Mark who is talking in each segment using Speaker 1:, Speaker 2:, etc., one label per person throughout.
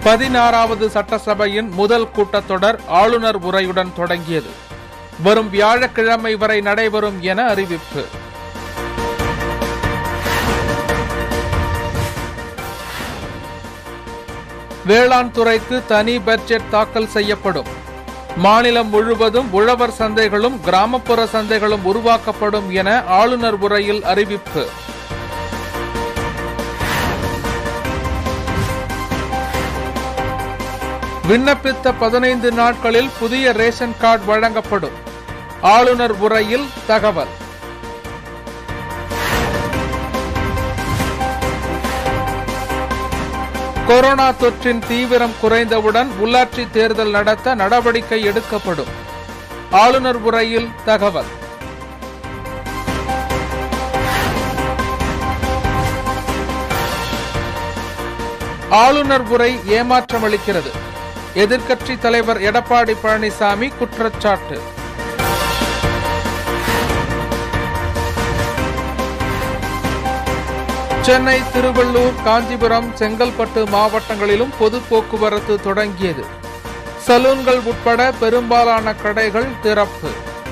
Speaker 1: பதினாறாவது சட்டசபையின் முதல் கூட்டத்தொடர் ஆளுநர் உரையுடன் தொடங்கியது வரும் வியாழக்கிழமை வரை நடைபெறும் என அறிவிப்பு வேளாண் துறைக்கு தனி பட்ஜெட் தாக்கல் செய்யப்படும் மாநிலம் முழுவதும் உழவர் சந்தைகளும் கிராமப்புற சந்தைகளும் உருவாக்கப்படும் என ஆளுநர் உரையில் அறிவிப்பு விண்ணப்பித்த பதினைந்து நாட்களில் புதிய ரேஷன் கார்டு வழங்கப்படும் ஆளுநர் உரையில் தகவல் கொரோனா தொற்றின் தீவிரம் குறைந்தவுடன் உள்ளாட்சி தேர்தல் நடத்த நடவடிக்கை எடுக்கப்படும் ஆளுநர் உரையில் தகவல் ஆளுநர் உரை ஏமாற்றமளிக்கிறது எதிர்க்கட்சி தலைவர் எடப்பாடி பழனிசாமி குற்றச்சாட்டு சென்னை திருவள்ளூர் காஞ்சிபுரம் செங்கல்பட்டு மாவட்டங்களிலும் பொது போக்குவரத்து தொடங்கியது சலூன்கள் உட்பட பெரும்பாலான கடைகள் திறப்பு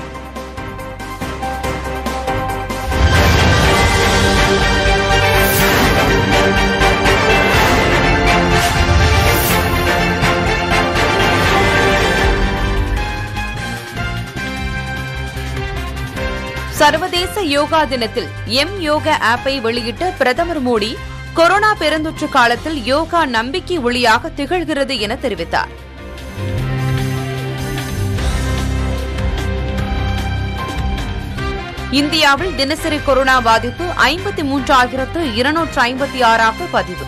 Speaker 2: சர்வதேச யோகா தினத்தில் எம் யோகா ஆப்பை வெளியிட்ட பிரதமர் மோடி கொரோனா பெருந்தொற்று காலத்தில் யோகா நம்பிக்கை ஒளியாக திகழ்கிறது என தெரிவித்தார் இந்தியாவில் தினசரி கொரோனா பாதிப்பு ஐம்பத்தி மூன்றாயிரத்து இருநூற்று ஐம்பத்தி ஆறாக பதிவு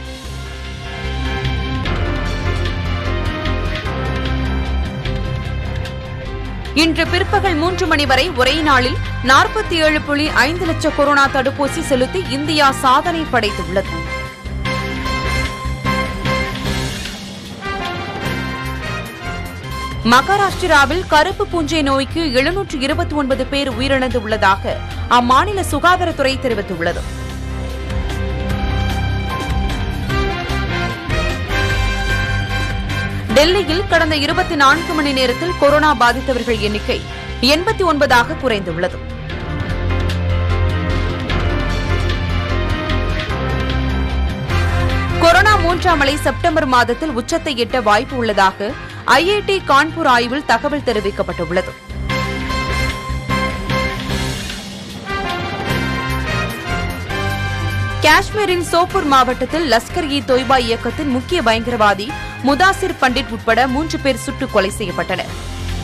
Speaker 2: இன்று பிற்பகல் மூன்று மணி வரை ஒரே நாளில் நாற்பத்தி ஏழு புள்ளி ஐந்து லட்சம் கொரோனா தடுப்பூசி செலுத்தி இந்தியா சாதனை படைத்துள்ளது மகாராஷ்டிராவில் கருப்பு பூஞ்சை நோய்க்கு எழுநூற்று இருபத்தி ஒன்பது பேர் உயிரிழந்துள்ளதாக அம்மாநில சுகாதாரத்துறை தெரிவித்துள்ளது டெல்லியில் கடந்த இருபத்தி நான்கு மணி நேரத்தில் கொரோனா பாதித்தவர்கள் எண்ணிக்கை எண்பத்தி ஒன்பதாக குறைந்துள்ளது கொரோனா மூன்றாம் அலை செப்டம்பர் மாதத்தில் உச்சத்தை எட்ட வாய்ப்பு உள்ளதாக ஐஐடி கான்பூர் ஆய்வில் தகவல் தெரிவிக்கப்பட்டுள்ளது காஷ்மீரின் சோப்பூர் மாவட்டத்தில் லஸ்கர் இ தொய்பா இயக்கத்தின் முக்கிய பயங்கரவாதி முதாசிர் பண்டிட் உட்பட மூன்று பேர் சுட்டுக் கொலை செய்யப்பட்டனர்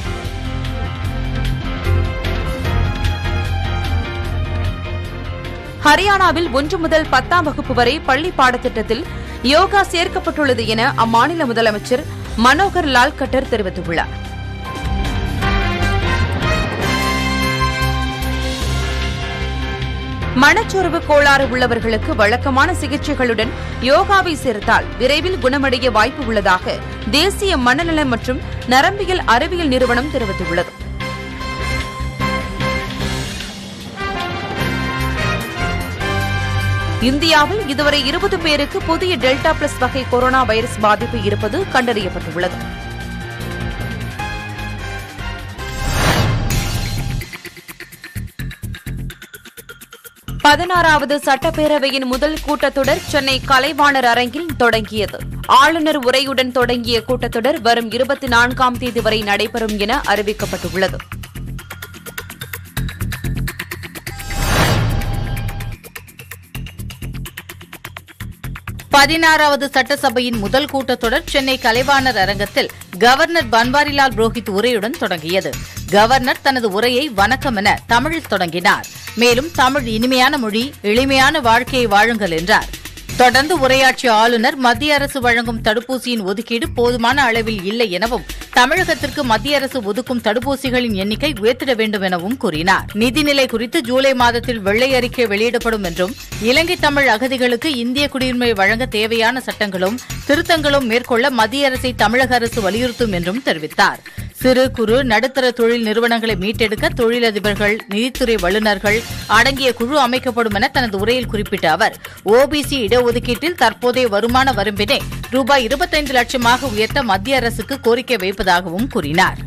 Speaker 2: ஹரியானாவில் ஒன்று முதல் பத்தாம் வகுப்பு வரை பள்ளி பாடத்திட்டத்தில் யோகா சேர்க்கப்பட்டுள்ளது என அம்மாநில முதலமைச்சர் மனோகர் லால் கட்டர் தெரிவித்துள்ளார் மனச்சோர்வு கோளாறு உள்ளவர்களுக்கு வழக்கமான சிகிச்சைகளுடன் யோகாவை சேர்த்தால் விரைவில் குணமடைய வாய்ப்பு உள்ளதாக தேசிய மனநல மற்றும் நரம்பியல் அறிவியல் நிறுவனம் தெரிவித்துள்ளது இந்தியாவில் இதுவரை இருபது பேருக்கு புதிய டெல்டா பிளஸ் வகை கொரோனா வைரஸ் பாதிப்பு இருப்பது கண்டறியப்பட்டுள்ளது பதினாறாவது சட்டப்பேரவையின் முதல் கூட்டத்தொடர் சென்னை கலைவாணர் அரங்கில் தொடங்கியது ஆளுநர் உரையுடன் தொடங்கிய கூட்டத்தொடர் வரும் இருபத்தி நான்காம் தேதி வரை நடைபெறும் என அறிவிக்கப்பட்டுள்ளது
Speaker 3: பதினாறாவது சட்டசபையின் முதல் கூட்டத்தொடர் சென்னை கலைவாணர் அரங்கத்தில் கவர்னர் பன்வாரிலால் புரோஹித் உரையுடன் தொடங்கியது கவர்னர் தனது உரையை வணக்கம் என தமிழில் தொடங்கினார் மேலும் தமிழ் இனிமையான மொழி எளிமையான வாழ்க்கையை வாழுங்கள் என்றார் தொடர்ந்து உரையாற்றிய ஆளுநர் மத்திய அரசு வழங்கும் தடுப்பூசியின் ஒதுக்கீடு போதுமான அளவில் இல்லை எனவும் தமிழகத்திற்கு மத்திய அரசு ஒதுக்கும் தடுப்பூசிகளின் எண்ணிக்கை உயர்த்திட வேண்டும் எனவும் கூறினார் நிதிநிலை குறித்து ஜூலை மாதத்தில் வெள்ளை அறிக்கை வெளியிடப்படும் என்றும் இலங்கை தமிழ் அகதிகளுக்கு இந்திய குடியுரிமை வழங்க தேவையான சட்டங்களும் திருத்தங்களும் மேற்கொள்ள மத்திய அரசை தமிழக அரசு வலியுறுத்தும் என்றும் தெரிவித்தார் சிறு குறு நடுத்தர தொழில் நிறுவனங்களை மீட்டெடுக்க தொழிலதிபர்கள் நிதித்துறை வல்லுநர்கள் அடங்கிய குழு அமைக்கப்படும் என தனது உரையில் குறிப்பிட்ட அவர் ஓபிசி இடஒதுக்கீட்டில் தற்போதைய வருமான வரம்பினை ரூபாய் இருபத்தைந்து லட்சமாக உயர்த்த மத்திய அரசுக்கு கோரிக்கை வைப்பதாகவும் கூறினார்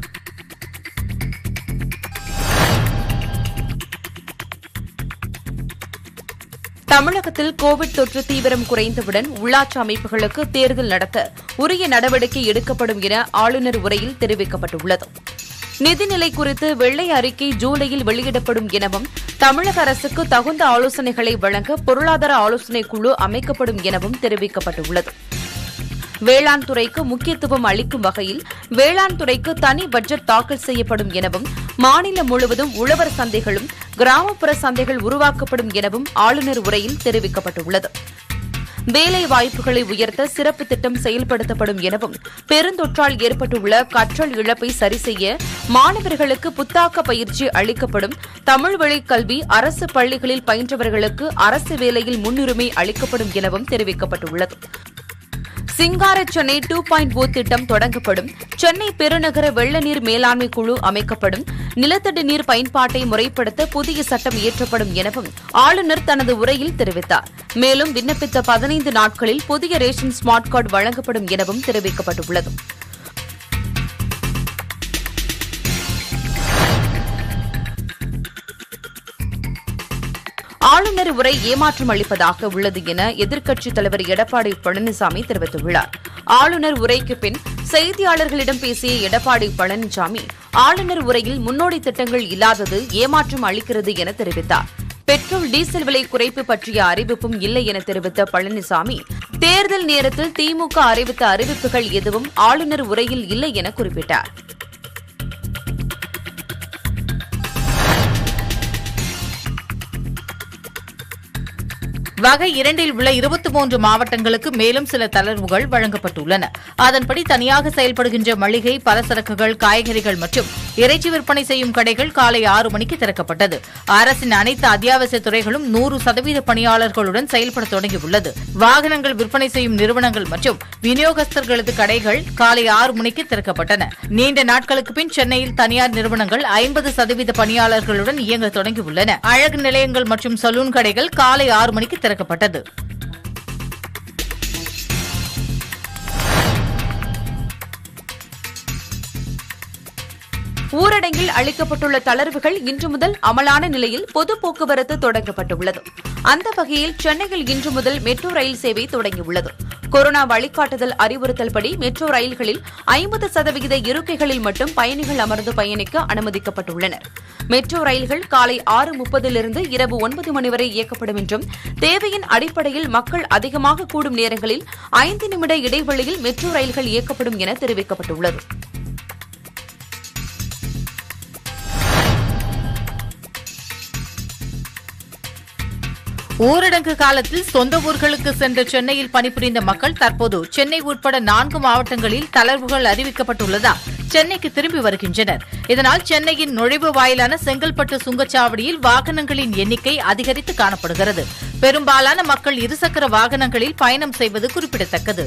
Speaker 2: தமிழகத்தில் கோவிட் தொற்று தீவிரம் குறைந்தவுடன் உள்ளாட்சி அமைப்புகளுக்கு தேர்தல் நடத்த உரிய நடவடிக்கை எடுக்கப்படும் என ஆளுநர் உரையில் தெரிவிக்கப்பட்டுள்ளது நிதிநிலை குறித்து வெள்ளை அறிக்கை ஜூலையில் வெளியிடப்படும் எனவும் தமிழக அரசுக்கு தகுந்த ஆலோசனைகளை வழங்க பொருளாதார ஆலோசனைக் குழு அமைக்கப்படும் எனவும் தெரிவிக்கப்பட்டுள்ளது வேளாண் துறைக்கு முக்கியத்துவம் அளிக்கும் வகையில் வேளாண் துறைக்கு தனி பட்ஜெட் தாக்கல் செய்யப்படும் எனவும் மாநிலம் முழுவதும் உழவர் சந்தைகளும் கிராமப்புற சந்தைகள் உருவாக்கப்படும் எனவும் ஆளுநர் உரையில் தெரிவிக்கப்பட்டுள்ளது வேலை வாய்ப்புகளை உயர்த்த சிறப்பு திட்டம் செயல்படுத்தப்படும் எனவும் பெருந்தொற்றால் ஏற்பட்டுள்ள கற்றல் இழப்பை சரிசெய்ய மாணவர்களுக்கு புத்தாக்க பயிற்சி அளிக்கப்படும் தமிழ் வழிக் கல்வி அரசு பள்ளிகளில் பயின்றவர்களுக்கு அரசு வேலையில் முன்னுரிமை அளிக்கப்படும் எனவும் தெரிவிக்கப்பட்டுள்ளது சிங்கார சென்னை டூ பாயிண்ட் ஓ திட்டம் தொடங்கப்படும் சென்னை பெருநகர வெள்ள நீர் மேலாண்மை குழு அமைக்கப்படும் நிலத்தடி நீர் பயன்பாட்டை முறைப்படுத்த புதிய சட்டம் இயற்றப்படும் எனவும் ஆளுநர் தனது உரையில் தெரிவித்தார் மேலும் விண்ணப்பித்த பதினைந்து நாட்களில் புதிய ரேஷன் ஸ்மார்ட் கார்டு வழங்கப்படும் எனவும் தெரிவிக்கப்பட்டுள்ளது ஆளுநர் உரை ஏமாற்றம் அளிப்பதாக உள்ளது என எதிர்க்கட்சித் தலைவர் எடப்பாடி பழனிசாமி தெரிவித்துள்ளார் ஆளுநர் உரைக்கு பின் செய்தியாளர்களிடம் பேசிய எடப்பாடி பழனிசாமி ஆளுநர் உரையில் முன்னோடி திட்டங்கள் இல்லாதது ஏமாற்றம் அளிக்கிறது என தெரிவித்தார் பெட்ரோல் டீசல் விலை குறைப்பு பற்றிய அறிவிப்பும் இல்லை என தெரிவித்த பழனிசாமி தேர்தல் நேரத்தில் திமுக அறிவித்த அறிவிப்புகள் எதுவும் ஆளுநர் உரையில் இல்லை என குறிப்பிட்டார்
Speaker 3: வகை இரண்டில் உள்ள இருபத்தி மூன்று மாவட்டங்களுக்கு மேலும் சில தளர்வுகள் வழங்கப்பட்டுள்ளன அதன்படி தனியாக செயல்படுகின்ற மளிகை பலசரக்குகள் காய்கறிகள் மற்றும் இறைச்சி விற்பனை செய்யும் கடைகள் காலை ஆறு மணிக்கு திறக்கப்பட்டது அரசின் அனைத்து அத்தியாவசிய துறைகளும் நூறு சதவீத பணியாளர்களுடன் செயல்பட தொடங்கியுள்ளது வாகனங்கள் விற்பனை செய்யும் நிறுவனங்கள் மற்றும் விநியோகஸ்தர்களது கடைகள் காலை ஆறு மணிக்கு திறக்கப்பட்டன நீண்ட நாட்களுக்கு பின் சென்னையில் தனியார் நிறுவனங்கள் ஐம்பது சதவீத பணியாளர்களுடன் இயங்க தொடங்கியுள்ளன அழகு நிலையங்கள் மற்றும் சலூன் கடைகள் காலை ஆறு மணிக்கு திறக்கப்பட்டது
Speaker 2: ஊரடங்கில் அளிக்கப்பட்டுள்ள தளர்வுகள் இன்று முதல் அமலான நிலையில் பொது போக்குவரத்து தொடங்கப்பட்டுள்ளது அந்த வகையில் சென்னையில் இன்று முதல் மெட்ரோ ரயில் சேவை தொடங்கியுள்ளது கொரோனா வழிகாட்டுதல் அறிவுறுத்தல்படி மெட்ரோ ரயில்களில் ஐம்பது சதவிகித இருக்கைகளில் மட்டும் பயணிகள் அமர்ந்து பயணிக்க அனுமதிக்கப்பட்டுள்ளனர் மெட்ரோ ரயில்கள் காலை ஆறு முப்பதிலிருந்து இரவு ஒன்பது மணி வரை இயக்கப்படும் என்றும் தேவையின் அடிப்படையில் மக்கள் அதிகமாக கூடும் நேரங்களில் ஐந்து நிமிட இடைவெளியில் மெட்ரோ ரயில்கள் இயக்கப்படும் என தெரிவிக்கப்பட்டுள்ளது
Speaker 3: ஊரடங்கு காலத்தில் சொந்த ஊர்களுக்கு சென்ற சென்னையில் பணிபுரிந்த மக்கள் தற்போது சென்னை உட்பட நான்கு மாவட்டங்களில் தளர்வுகள் அறிவிக்கப்பட்டுள்ளதால் சென்னைக்கு திரும்பி வருகின்றனர் இதனால் சென்னையின் நுழைவு வாயிலான செங்கல்பட்டு சுங்கச்சாவடியில் வாகனங்களின் எண்ணிக்கை அதிகரித்து காணப்படுகிறது பெரும்பாலான மக்கள் இருசக்கர வாகனங்களில் பயணம் செய்வது குறிப்பிடத்தக்கது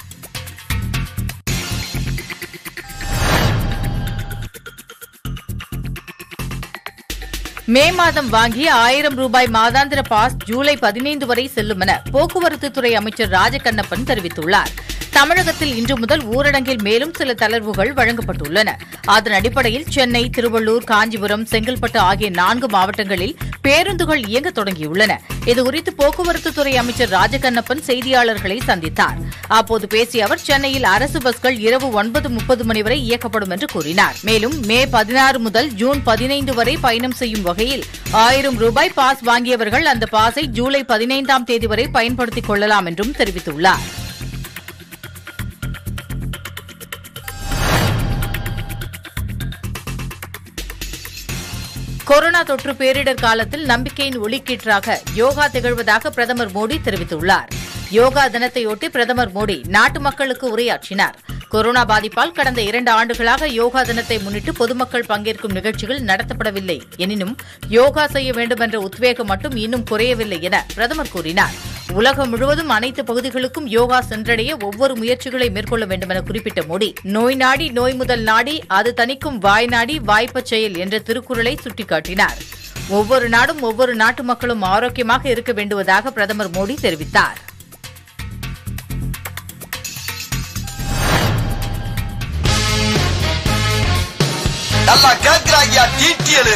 Speaker 3: மே மாதம் வாங்கிய ஆயிரம் ரூபாய் மாதாந்திர பாஸ் ஜூலை பதினைந்து வரை செல்லும் என போக்குவரத்து துறை அமைச்சர் ராஜகண்ணப்பன் தெரிவித்துள்ளார் தமிழகத்தில் இன்று முதல் ஊரடங்கில் மேலும் சில தளர்வுகள் வழங்கப்பட்டுள்ளன அதன் அடிப்படையில் சென்னை திருவள்ளூர் காஞ்சிபுரம் செங்கல்பட்டு ஆகிய நான்கு மாவட்டங்களில் பேருந்துகள் இயங்க தொடங்கியுள்ளன இதுகுறித்து போக்குவரத்து துறை அமைச்சர் ராஜகண்ணப்பன் செய்தியாளர்களை சந்தித்தார் அப்போது பேசிய அவர் சென்னையில் அரசு பஸ்கள் இரவு ஒன்பது முப்பது மணி வரை இயக்கப்படும் என்று கூறினார் மேலும் மே பதினாறு முதல் ஜூன் பதினைந்து வரை பயணம் செய்யும் வகையில் ஆயிரம் ரூபாய் பாஸ் வாங்கியவர்கள் அந்த பாஸை ஜூலை பதினைந்தாம் தேதி வரை பயன்படுத்திக் கொள்ளலாம் என்றும் தெரிவித்துள்ளார் கொரோனா தொற்று பேரிடர் காலத்தில் நம்பிக்கையின் ஒளிக்கீற்றாக யோகா திகழ்வதாக பிரதமர் மோடி தெரிவித்துள்ளார் யோகா தினத்தையொட்டி பிரதமர் மோடி நாட்டு மக்களுக்கு உரையாற்றினார் கொரோனா பாதிப்பால் கடந்த இரண்டு ஆண்டுகளாக யோகா தினத்தை முன்னிட்டு பொதுமக்கள் பங்கேற்கும் நிகழ்ச்சிகள் நடத்தப்படவில்லை எனினும் யோகா செய்ய வேண்டும் என்ற உத்வேகம் மட்டும் இன்னும் குறையவில்லை என பிரதமர் கூறினார் உலகம் முழுவதும் அனைத்து பகுதிகளுக்கும் யோகா சென்றடைய ஒவ்வொரு முயற்சிகளை மேற்கொள்ள வேண்டும் என குறிப்பிட்ட மோடி நோய் நாடி நோய் முதல் நாடி அது தணிக்கும் வாய் நாடி வாய்ப்பச் செயல் என்ற திருக்குறளை சுட்டிக்காட்டினார் ஒவ்வொரு நாடும் ஒவ்வொரு நாட்டு மக்களும் ஆரோக்கியமாக இருக்க வேண்டுவதாக பிரதமர் மோடி தெரிவித்தார்
Speaker 4: நல்லா கேக்குறாங்கயா டீட்டியலு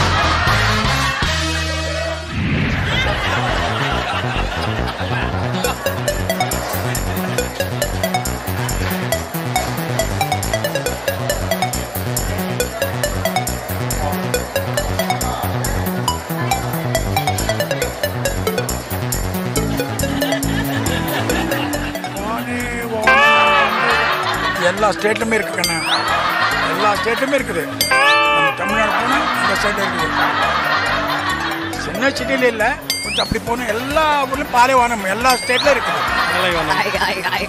Speaker 5: எல்லா ஸ்டேட்லுமே இருக்கு கண்ணா எல்லா ஸ்டேட்லுமே இருக்குது நம்ம தமிழ்நாடு போனால் இந்த ஸ்டேட் இருக்குது சின்ன சிட்டியில் இல்லை கொஞ்சம் அப்படி போனால் எல்லா ஊர்லையும் பாலைவனம் எல்லா ஸ்டேட்லையும் இருக்குது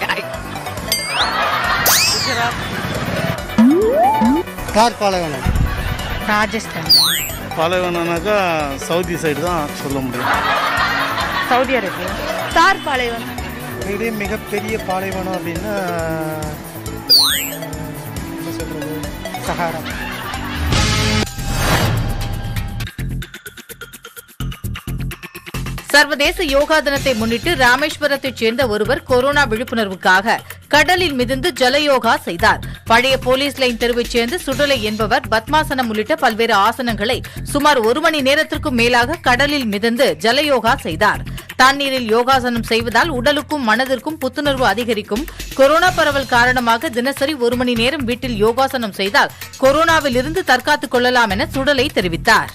Speaker 6: தார் பாலைவனம்
Speaker 7: ராஜஸ்தான்
Speaker 8: பாலைவனம்னாக்கா சவுதி சைடு தான் சொல்ல முடியும்
Speaker 7: சவுதி அரேபியா தார் பாலைவனம்
Speaker 6: இதே மிகப்பெரிய பாலைவனம் அப்படின்னா என்ன சொல்றது சஹாரா
Speaker 3: சர்வதேச யோகா தினத்தை முன்னிட்டு ராமேஸ்வரத்தைச் சேர்ந்த ஒருவர் கொரோனா விழிப்புணர்வுக்காக கடலில் மிதந்து ஜலயோகா செய்தார் பழைய போலீஸ் லைன் தெருவைச் சேர்ந்த சுடலை என்பவர் பத்மாசனம் உள்ளிட்ட பல்வேறு ஆசனங்களை சுமார் ஒரு மணி நேரத்திற்கும் மேலாக கடலில் மிதந்து ஜலயோகா செய்தார் தண்ணீரில் யோகாசனம் செய்வதால் உடலுக்கும் மனதிற்கும் புத்துணர்வு அதிகரிக்கும் கொரோனா பரவல் காரணமாக தினசரி ஒரு மணி நேரம் வீட்டில் யோகாசனம் செய்தால் கொரோனாவில் இருந்து தற்காத்துக் கொள்ளலாம் என சுடலை தெரிவித்தார்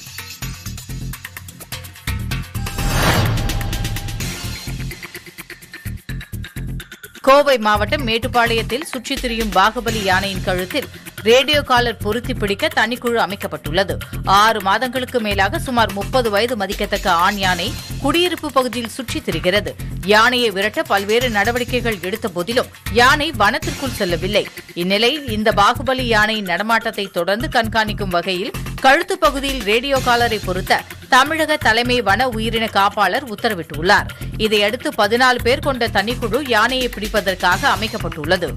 Speaker 3: கோவை மாவட்டம் மேட்டுப்பாளையத்தில் சுற்றித் திரியும் பாகுபலி யானையின் கழுத்தில் ரேடியோ காலர் பொருத்தி பிடிக்க தனிக்குழு அமைக்கப்பட்டுள்ளது ஆறு மாதங்களுக்கு மேலாக சுமார் முப்பது வயது மதிக்கத்தக்க ஆண் யானை குடியிருப்பு பகுதியில் சுற்றித் திரிகிறது யானையை விரட்ட பல்வேறு நடவடிக்கைகள் எடுத்த போதிலும் யானை வனத்திற்குள் செல்லவில்லை இந்நிலையில் இந்த பாகுபலி யானையின் நடமாட்டத்தை தொடர்ந்து கண்காணிக்கும் வகையில் கழுத்து பகுதியில் ரேடியோ காலரை பொருத்த தமிழக தலைமை வன உயிரின காப்பாளர் உத்தரவிட்டுள்ளார் இதையடுத்து பதினாலு பேர் கொண்ட தனிக்குழு யானையை பிடிப்பதற்காக அமைக்கப்பட்டுள்ளது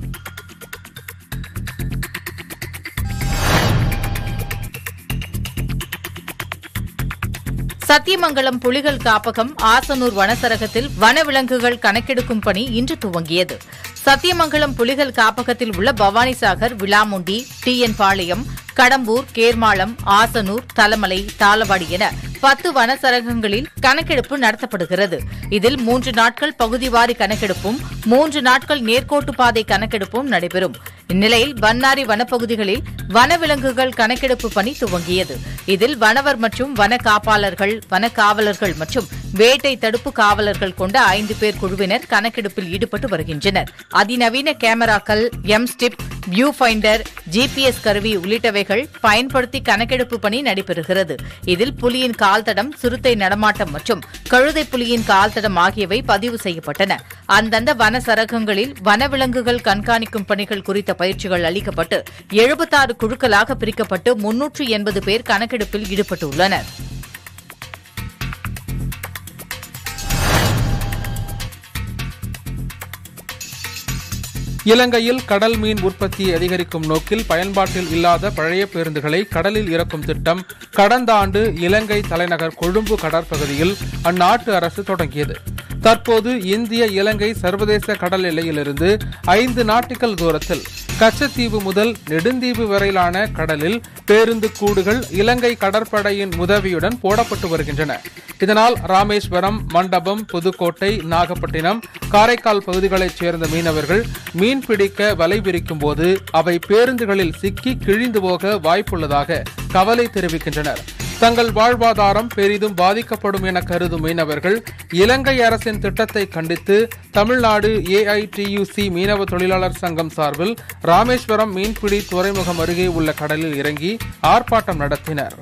Speaker 3: சத்தியமங்கலம் புலிகள் காப்பகம் ஆசனூர் வனசரகத்தில் வனவிலங்குகள் கணக்கெடுக்கும் பணி இன்று துவங்கியது சத்தியமங்கலம் புலிகள் காப்பகத்தில் உள்ள பவானிசாகர் விளாமுண்டி டிஎன் பாளையம் கடம்பூர் கேர்மாளம் ஆசனூர் தலமலை தாளவாடி என பத்து வனசரகங்களில் கணக்கெடுப்பு நடத்தப்படுகிறது இதில் மூன்று நாட்கள் பகுதிவாரி கணக்கெடுப்பும் மூன்று நாட்கள் நேர்கோட்டு பாதை கணக்கெடுப்பும் நடைபெறும் இந்நிலையில் பன்னாரி வனப்பகுதிகளில் வனவிலங்குகள் கணக்கெடுப்பு பணி துவங்கியது இதில் வனவர் மற்றும் வன காப்பாளர்கள் வன காவலர்கள் மற்றும் வேட்டை தடுப்பு காவலர்கள் கொண்ட ஐந்து பேர் குழுவினர் கணக்கெடுப்பில் ஈடுபட்டு வருகின்றனர் அதிநவீன கேமராக்கள் எம் ஸ்டிப் வியூ ஃபைண்டர் ஜிபிஎஸ் கருவி உள்ளிட்டவைகள் பயன்படுத்தி கணக்கெடுப்பு பணி நடைபெறுகிறது இதில் புலியின் கால்தடம் சிறுத்தை நடமாட்டம் மற்றும் கழுதை புலியின் கால்தடம் ஆகியவை பதிவு செய்யப்பட்டன அந்தந்த வன சரகங்களில் வனவிலங்குகள் கண்காணிக்கும் பணிகள் குறித்த பயிற்சிகள் அளிக்கப்பட்டு எழுபத்தாறு குழுக்களாக பிரிக்கப்பட்டு முன்னூற்று எண்பது பேர் கணக்கெடுப்பில் ஈடுபட்டுள்ளனர்
Speaker 1: இலங்கையில் கடல் மீன் உற்பத்தியை அதிகரிக்கும் நோக்கில் பயன்பாட்டில் இல்லாத பழைய பேருந்துகளை கடலில் இறக்கும் திட்டம் கடந்த ஆண்டு இலங்கை தலைநகர் கொழும்பு கடற்பகுதியில் அந்நாட்டு அரசு தொடங்கியது தற்போது இந்திய இலங்கை சர்வதேச கடல் எல்லையிலிருந்து ஐந்து நாட்டிக்கல் தூரத்தில் கச்சத்தீவு முதல் நெடுந்தீவு வரையிலான கடலில் பேருந்து கூடுகள் இலங்கை கடற்படையின் உதவியுடன் போடப்பட்டு வருகின்றன இதனால் ராமேஸ்வரம் மண்டபம் புதுக்கோட்டை நாகப்பட்டினம் காரைக்கால் பகுதிகளைச் சேர்ந்த மீனவர்கள் மீன் பிடிக்க வலை விரிக்கும் போது அவை பேருந்துகளில் சிக்கி கிழிந்து போக வாய்ப்புள்ளதாக கவலை தெரிவிக்கின்றனர் தங்கள் வாழ்வாதாரம் பெரிதும் பாதிக்கப்படும் என கருதும் மீனவர்கள் இலங்கை அரசின் திட்டத்தை கண்டித்து தமிழ்நாடு ஏஐடியுசி மீனவ தொழிலாளர் சங்கம் சார்பில் ராமேஸ்வரம் மீன்பிடி துறைமுகம் அருகே உள்ள கடலில் இறங்கி ஆர்ப்பாட்டம் நடத்தினர்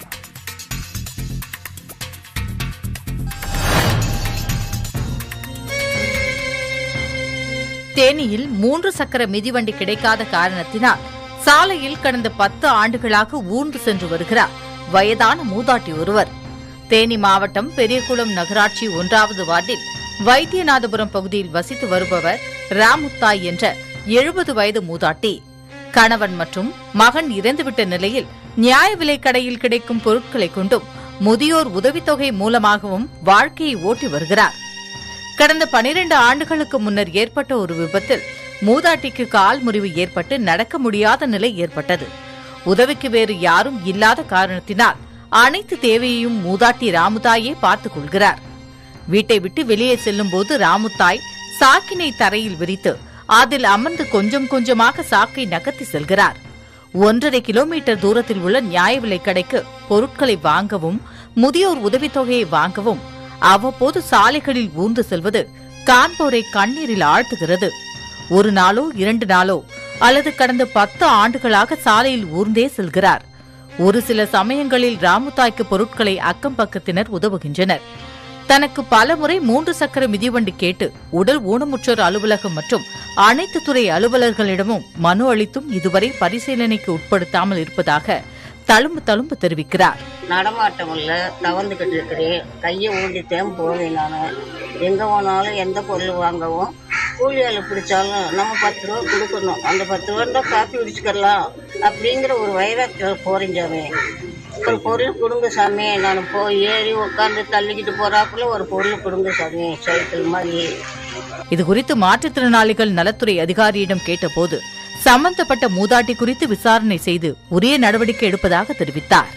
Speaker 3: தேனியில் மூன்று சக்கர மிதிவண்டி கிடைக்காத காரணத்தினால் சாலையில் கடந்த பத்து ஆண்டுகளாக ஊர்ந்து சென்று வருகிறார் வயதான மூதாட்டி ஒருவர் தேனி மாவட்டம் பெரியகுளம் நகராட்சி ஒன்றாவது வார்டில் வைத்தியநாதபுரம் பகுதியில் வசித்து வருபவர் ராமுத்தாய் என்ற எழுபது வயது மூதாட்டி கணவன் மற்றும் மகன் இறந்துவிட்ட நிலையில் நியாய விலைக் கடையில் கிடைக்கும் பொருட்களை கொண்டும் முதியோர் உதவித்தொகை மூலமாகவும் வாழ்க்கையை ஓட்டி வருகிறார் கடந்த பனிரெண்டு ஆண்டுகளுக்கு முன்னர் ஏற்பட்ட ஒரு விபத்தில் மூதாட்டிக்கு கால் முறிவு ஏற்பட்டு நடக்க முடியாத நிலை ஏற்பட்டது உதவிக்கு வேறு யாரும் இல்லாத காரணத்தினால் அனைத்து தேவையையும் மூதாட்டி ராமுதாயே பார்த்துக் கொள்கிறார் வீட்டை விட்டு வெளியே செல்லும்போது ராமுத்தாய் சாக்கினை தரையில் விரித்து அதில் அமர்ந்து கொஞ்சம் கொஞ்சமாக சாக்கை நகர்த்தி செல்கிறார் ஒன்றரை கிலோமீட்டர் தூரத்தில் உள்ள நியாய விலைக் கடைக்கு பொருட்களை வாங்கவும் முதியோர் உதவித்தொகையை வாங்கவும் அவ்வப்போது சாலைகளில் ஊர்ந்து செல்வது காண்போரை கண்ணீரில் ஆழ்த்துகிறது ஒரு நாளோ இரண்டு நாளோ அல்லது கடந்த பத்து ஆண்டுகளாக சாலையில் ஊர்ந்தே செல்கிறார் ஒரு சில சமயங்களில் ராமுதாய்க்கு பொருட்களை அக்கம் பக்கத்தினர் உதவுகின்றனர் தனக்கு பலமுறை மூன்று சக்கர மிதிவண்டி கேட்டு உடல் ஊனமுற்றோர் அலுவலகம் மற்றும் அனைத்து துறை அலுவலர்களிடமும் மனு அளித்தும் இதுவரை பரிசீலனைக்கு உட்படுத்தாமல் இருப்பதாக தழும்பு தழும்பு தெரிவிக்கிறார்
Speaker 9: நடமாட்டம் இல்லை தவந்துக்கிட்டு இருக்கிறேன் கையை ஊண்டித்தேன் போவேன் நான் எங்கே போனாலும் எந்த பொருள் வாங்கவும் கூலி ஆளு பிடிச்சாலும் நம்ம பத்து ரூபா கொடுக்கணும் அந்த பத்து ரூபா காப்பி குடிச்சுக்கலாம் அப்படிங்கிற ஒரு வைராக்கியம் போறீஞ்சாமே ஒரு பொருள் கொடுங்க சாமி நான் போய் ஏறி உட்காந்து தள்ளிக்கிட்டு போறாப்புல ஒரு பொருள் கொடுங்க சாமி சைக்கிள் மாதிரி
Speaker 3: இதுகுறித்து மாற்றுத்திறனாளிகள் நலத்துறை அதிகாரியிடம் கேட்டபோது சம்பந்தப்பட்ட மூதாட்டி குறித்து விசாரணை செய்து உரிய நடவடிக்கை எடுப்பதாக தெரிவித்தார்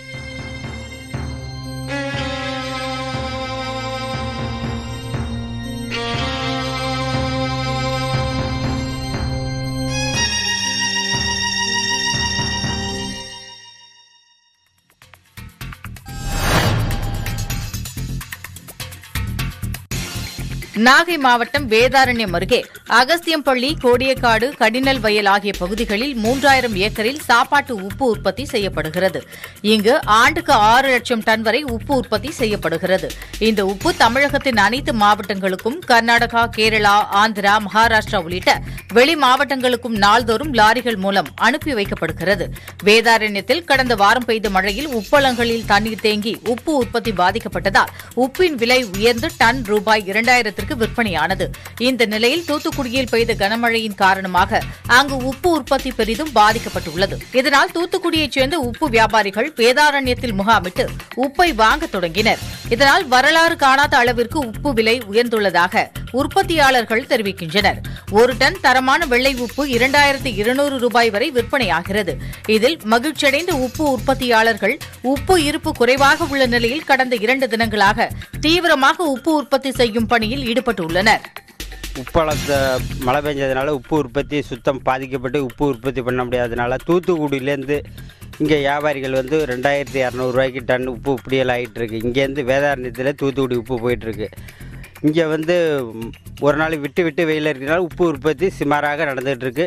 Speaker 3: நாகை மாவட்டம் வேதாரண்யம் அருகே அகஸ்தியம்பள்ளி கோடியக்காடு கடினல் வயல் ஆகிய பகுதிகளில் மூன்றாயிரம் ஏக்கரில் சாப்பாட்டு உப்பு உற்பத்தி செய்யப்படுகிறது இங்கு ஆண்டுக்கு ஆறு லட்சம் டன் வரை உப்பு உற்பத்தி செய்யப்படுகிறது இந்த உப்பு தமிழகத்தின் அனைத்து மாவட்டங்களுக்கும் கர்நாடகா கேரளா ஆந்திரா மகாராஷ்டிரா உள்ளிட்ட வெளி மாவட்டங்களுக்கும் நாள்தோறும் லாரிகள் மூலம் அனுப்பி வைக்கப்படுகிறது வேதாரண்யத்தில் கடந்த வாரம் பெய்த மழையில் உப்பளங்களில் தண்ணீர் தேங்கி உப்பு உற்பத்தி பாதிக்கப்பட்டதால் உப்பின் விலை உயர்ந்து டன் ரூபாய் இரண்டாயிரத்திற்கு விற்பனையானது இந்த நிலையில் தூத்துக்குடியில் பெய்த கனமழையின் காரணமாக அங்கு உப்பு உற்பத்தி பெரிதும் பாதிக்கப்பட்டுள்ளது இதனால் தூத்துக்குடியைச் சேர்ந்த உப்பு வியாபாரிகள் வேதாரண்யத்தில் முகாமிட்டு உப்பை வாங்க தொடங்கினர் இதனால் வரலாறு காணாத அளவிற்கு உப்பு விலை உயர்ந்துள்ளதாக உற்பத்தியாளர்கள் தெரிவிக்கின்றனர் ஒரு டன் தரமான வெள்ளை உப்பு இரண்டாயிரத்து இருநூறு ரூபாய் வரை விற்பனையாகிறது இதில் மகிழ்ச்சியடைந்த உப்பு உற்பத்தியாளர்கள் உப்பு இருப்பு குறைவாக உள்ள நிலையில் கடந்த இரண்டு தினங்களாக தீவிரமாக உப்பு உற்பத்தி செய்யும் பணியில் ஈடுபட்டுள்ளனர்
Speaker 10: உப்பளத்தை மழை பெஞ்சதுனால உப்பு உற்பத்தி சுத்தம் பாதிக்கப்பட்டு உப்பு உற்பத்தி பண்ண முடியாதனால தூத்துக்குடியிலேருந்து இங்கே வியாபாரிகள் வந்து ரெண்டாயிரத்தி இரநூறுவாய்க்கு டன் உப்பு இப்படியெல்லாம் ஆகிட்டு இருக்கு இங்கேருந்து வேதாரண்யத்தில் தூத்துக்குடி உப்பு போயிட்டுருக்கு இங்கே வந்து ம், ஒரு நாள் விட்டு விட்டு வெயில் இருக்கிறனால உப்பு உற்பத்தி சுமாராக நடந்துகிட்டு இருக்கு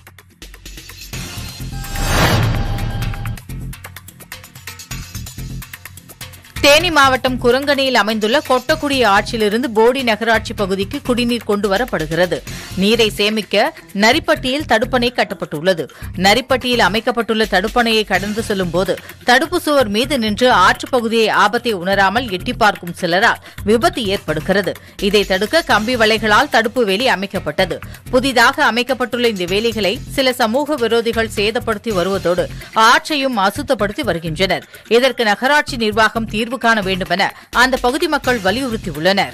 Speaker 3: தேனி மாவட்டம் குரங்கணியில் அமைந்துள்ள கொட்டக்குடி ஆற்றிலிருந்து போடி நகராட்சி பகுதிக்கு குடிநீர் கொண்டு வரப்படுகிறது நீரை சேமிக்க நரிப்பட்டியில் தடுப்பணை கட்டப்பட்டுள்ளது நரிப்பட்டியில் அமைக்கப்பட்டுள்ள தடுப்பணையை கடந்து செல்லும் போது தடுப்பு சுவர் மீது நின்று ஆற்றுப் பகுதியை ஆபத்தை உணராமல் எட்டி பார்க்கும் சிலரால் விபத்து ஏற்படுகிறது இதை தடுக்க கம்பி வலைகளால் தடுப்பு வேலி அமைக்கப்பட்டது புதிதாக அமைக்கப்பட்டுள்ள இந்த வேலிகளை சில சமூக விரோதிகள் சேதப்படுத்தி வருவதோடு ஆற்றையும் அசுத்தப்படுத்தி வருகின்றனர் இதற்கு நகராட்சி நிர்வாகம் தீர்வு காண வேண்டும் என அந்த பகுதி மக்கள் வலியுறுத்தியுள்ளனர்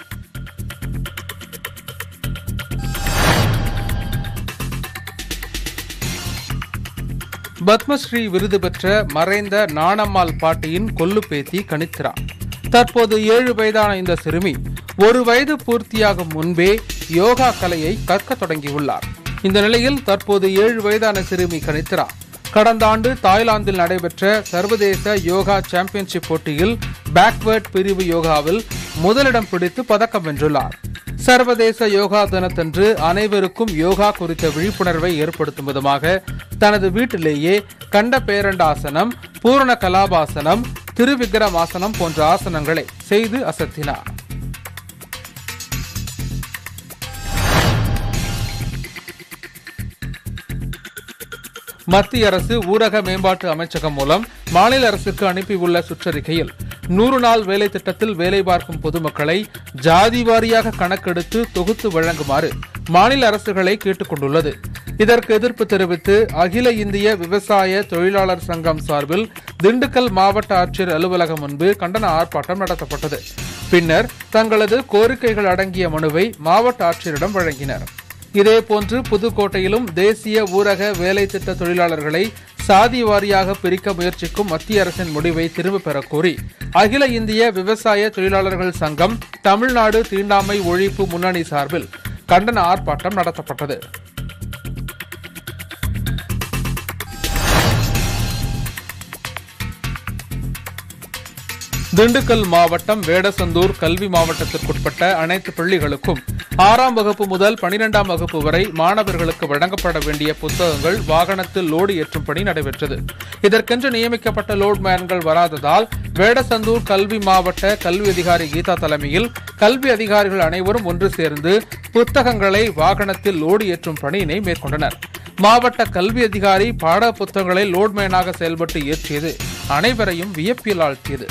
Speaker 1: பத்மஸ்ரீ விருது பெற்ற மறைந்த நாணம்மாள் பாட்டியின் கொல்லு பேத்தி கணித்ரா தற்போது ஏழு வயதான இந்த சிறுமி ஒரு வயது பூர்த்தியாகும் முன்பே யோகா கலையை கற்க தொடங்கியுள்ளார் இந்த நிலையில் தற்போது ஏழு வயதான சிறுமி கணித்ரா கடந்த ஆண்டு தாய்லாந்தில் நடைபெற்ற சர்வதேச யோகா சாம்பியன்ஷிப் போட்டியில் பேக்வேர்ட் பிரிவு யோகாவில் முதலிடம் பிடித்து பதக்கம் வென்றுள்ளார் சர்வதேச யோகா தினத்தன்று அனைவருக்கும் யோகா குறித்த விழிப்புணர்வை ஏற்படுத்தும் விதமாக தனது வீட்டிலேயே கண்ட பேரண்டாசனம் பூரண கலாபாசனம் திருவிக்ரமாசனம் போன்ற ஆசனங்களை செய்து அசத்தினார் மத்திய அரசு ஊரக மேம்பாட்டு அமைச்சகம் மூலம் மாநில அரசுக்கு அனுப்பியுள்ள சுற்றறிக்கையில் நூறு நாள் வேலை திட்டத்தில் வேலை பார்க்கும் பொதுமக்களை ஜாதி வாரியாக கணக்கெடுத்து தொகுத்து வழங்குமாறு மாநில அரசுகளை கேட்டுக் கொண்டுள்ளது இதற்கு எதிர்ப்பு தெரிவித்து அகில இந்திய விவசாய தொழிலாளர் சங்கம் சார்பில் திண்டுக்கல் மாவட்ட ஆட்சியர் அலுவலகம் முன்பு கண்டன ஆர்ப்பாட்டம் நடத்தப்பட்டது பின்னர் தங்களது கோரிக்கைகள் அடங்கிய மனுவை மாவட்ட ஆட்சியரிடம் வழங்கினர் இதேபோன்று புதுக்கோட்டையிலும் தேசிய ஊரக வேலை திட்ட தொழிலாளர்களை சாதி வாரியாக பிரிக்க முயற்சிக்கும் மத்திய அரசின் முடிவை திரும்பப் பெறக் கோரி அகில இந்திய விவசாய தொழிலாளர்கள் சங்கம் தமிழ்நாடு தீண்டாமை ஒழிப்பு முன்னணி சார்பில் கண்டன ஆர்ப்பாட்டம் நடத்தப்பட்டது திண்டுக்கல் மாவட்டம் வேடசந்தூர் கல்வி மாவட்டத்திற்குட்பட்ட அனைத்து பள்ளிகளுக்கும் ஆறாம் வகுப்பு முதல் பனிரெண்டாம் வகுப்பு வரை மாணவர்களுக்கு வழங்கப்பட வேண்டிய புத்தகங்கள் வாகனத்தில் லோடு ஏற்றும் பணி நடைபெற்றது இதற்கென்று நியமிக்கப்பட்ட லோட் மேன்கள் வராததால் வேடசந்தூர் கல்வி மாவட்ட கல்வி அதிகாரி கீதா தலைமையில் கல்வி அதிகாரிகள் அனைவரும் ஒன்று சேர்ந்து புத்தகங்களை வாகனத்தில் லோடு ஏற்றும் பணியினை மேற்கொண்டனர் மாவட்ட கல்வி அதிகாரி பாட புத்தகங்களை லோட்மேனாக செயல்பட்டு ஏற்றியது அனைவரையும் வியப்பில் ஆழ்த்தியது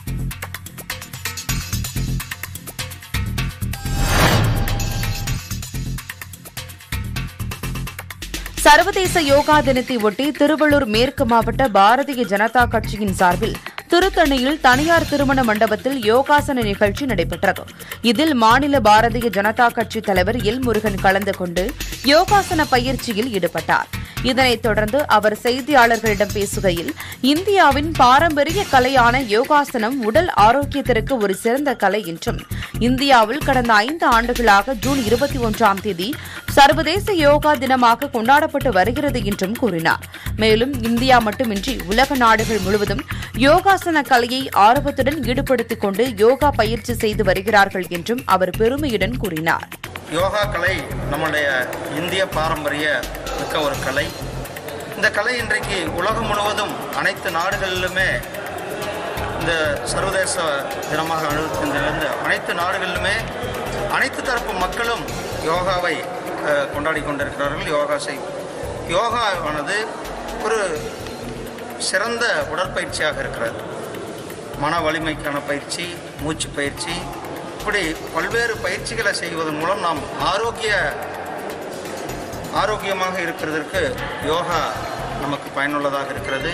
Speaker 2: சர்வதேச யோகா தினத்தை ஒட்டி திருவள்ளூர் மேற்கு மாவட்ட பாரதிய ஜனதா கட்சியின் சார்பில் திருத்தணியில் தனியார் திருமண மண்டபத்தில் யோகாசன நிகழ்ச்சி நடைபெற்றது இதில் மாநில பாரதிய ஜனதா கட்சி தலைவர் எல் முருகன் கலந்து கொண்டு யோகாசன பயிற்சியில் ஈடுபட்டார் இதனைத் தொடர்ந்து அவர் செய்தியாளர்களிடம் பேசுகையில் இந்தியாவின் பாரம்பரிய கலையான யோகாசனம் உடல் ஆரோக்கியத்திற்கு ஒரு சிறந்த கலை என்றும் இந்தியாவில் கடந்த ஐந்து ஆண்டுகளாக ஜூன் இருபத்தி ஒன்றாம் தேதி சர்வதேச யோகா தினமாக கொண்டாடப்பட்டு வருகிறது என்றும் கூறினார் மேலும் இந்தியா மட்டுமின்றி உலக நாடுகள் முழுவதும் யோகாசன கலையை ஆர்வத்துடன் ஈடுபடுத்திக் கொண்டு யோகா பயிற்சி செய்து வருகிறார்கள் என்றும் அவர் பெருமையுடன் கூறினார்
Speaker 11: யோகா கலை நம்முடைய இந்திய பாரம்பரிய மிக்க ஒரு கலை இந்த கலை இன்றைக்கு உலகம் முழுவதும் அனைத்து நாடுகளிலுமே இந்த சர்வதேச தினமாக அனுபவிக்கின்றிலிருந்து அனைத்து நாடுகளிலுமே அனைத்து தரப்பு மக்களும் யோகாவை அஹ், கொண்டாடி கொண்டிருக்கிறார்கள் யோகா செய் யோகாவானது ஒரு சிறந்த உடற்பயிற்சியாக இருக்கிறது மன வலிமைக்கான பயிற்சி மூச்சு பயிற்சி இப்படி பல்வேறு பயிற்சிகளை செய்வதன் மூலம் நாம் ஆரோக்கிய ஆரோக்கியமாக இருக்கிறதற்கு யோகா நமக்கு பயனுள்ளதாக இருக்கிறது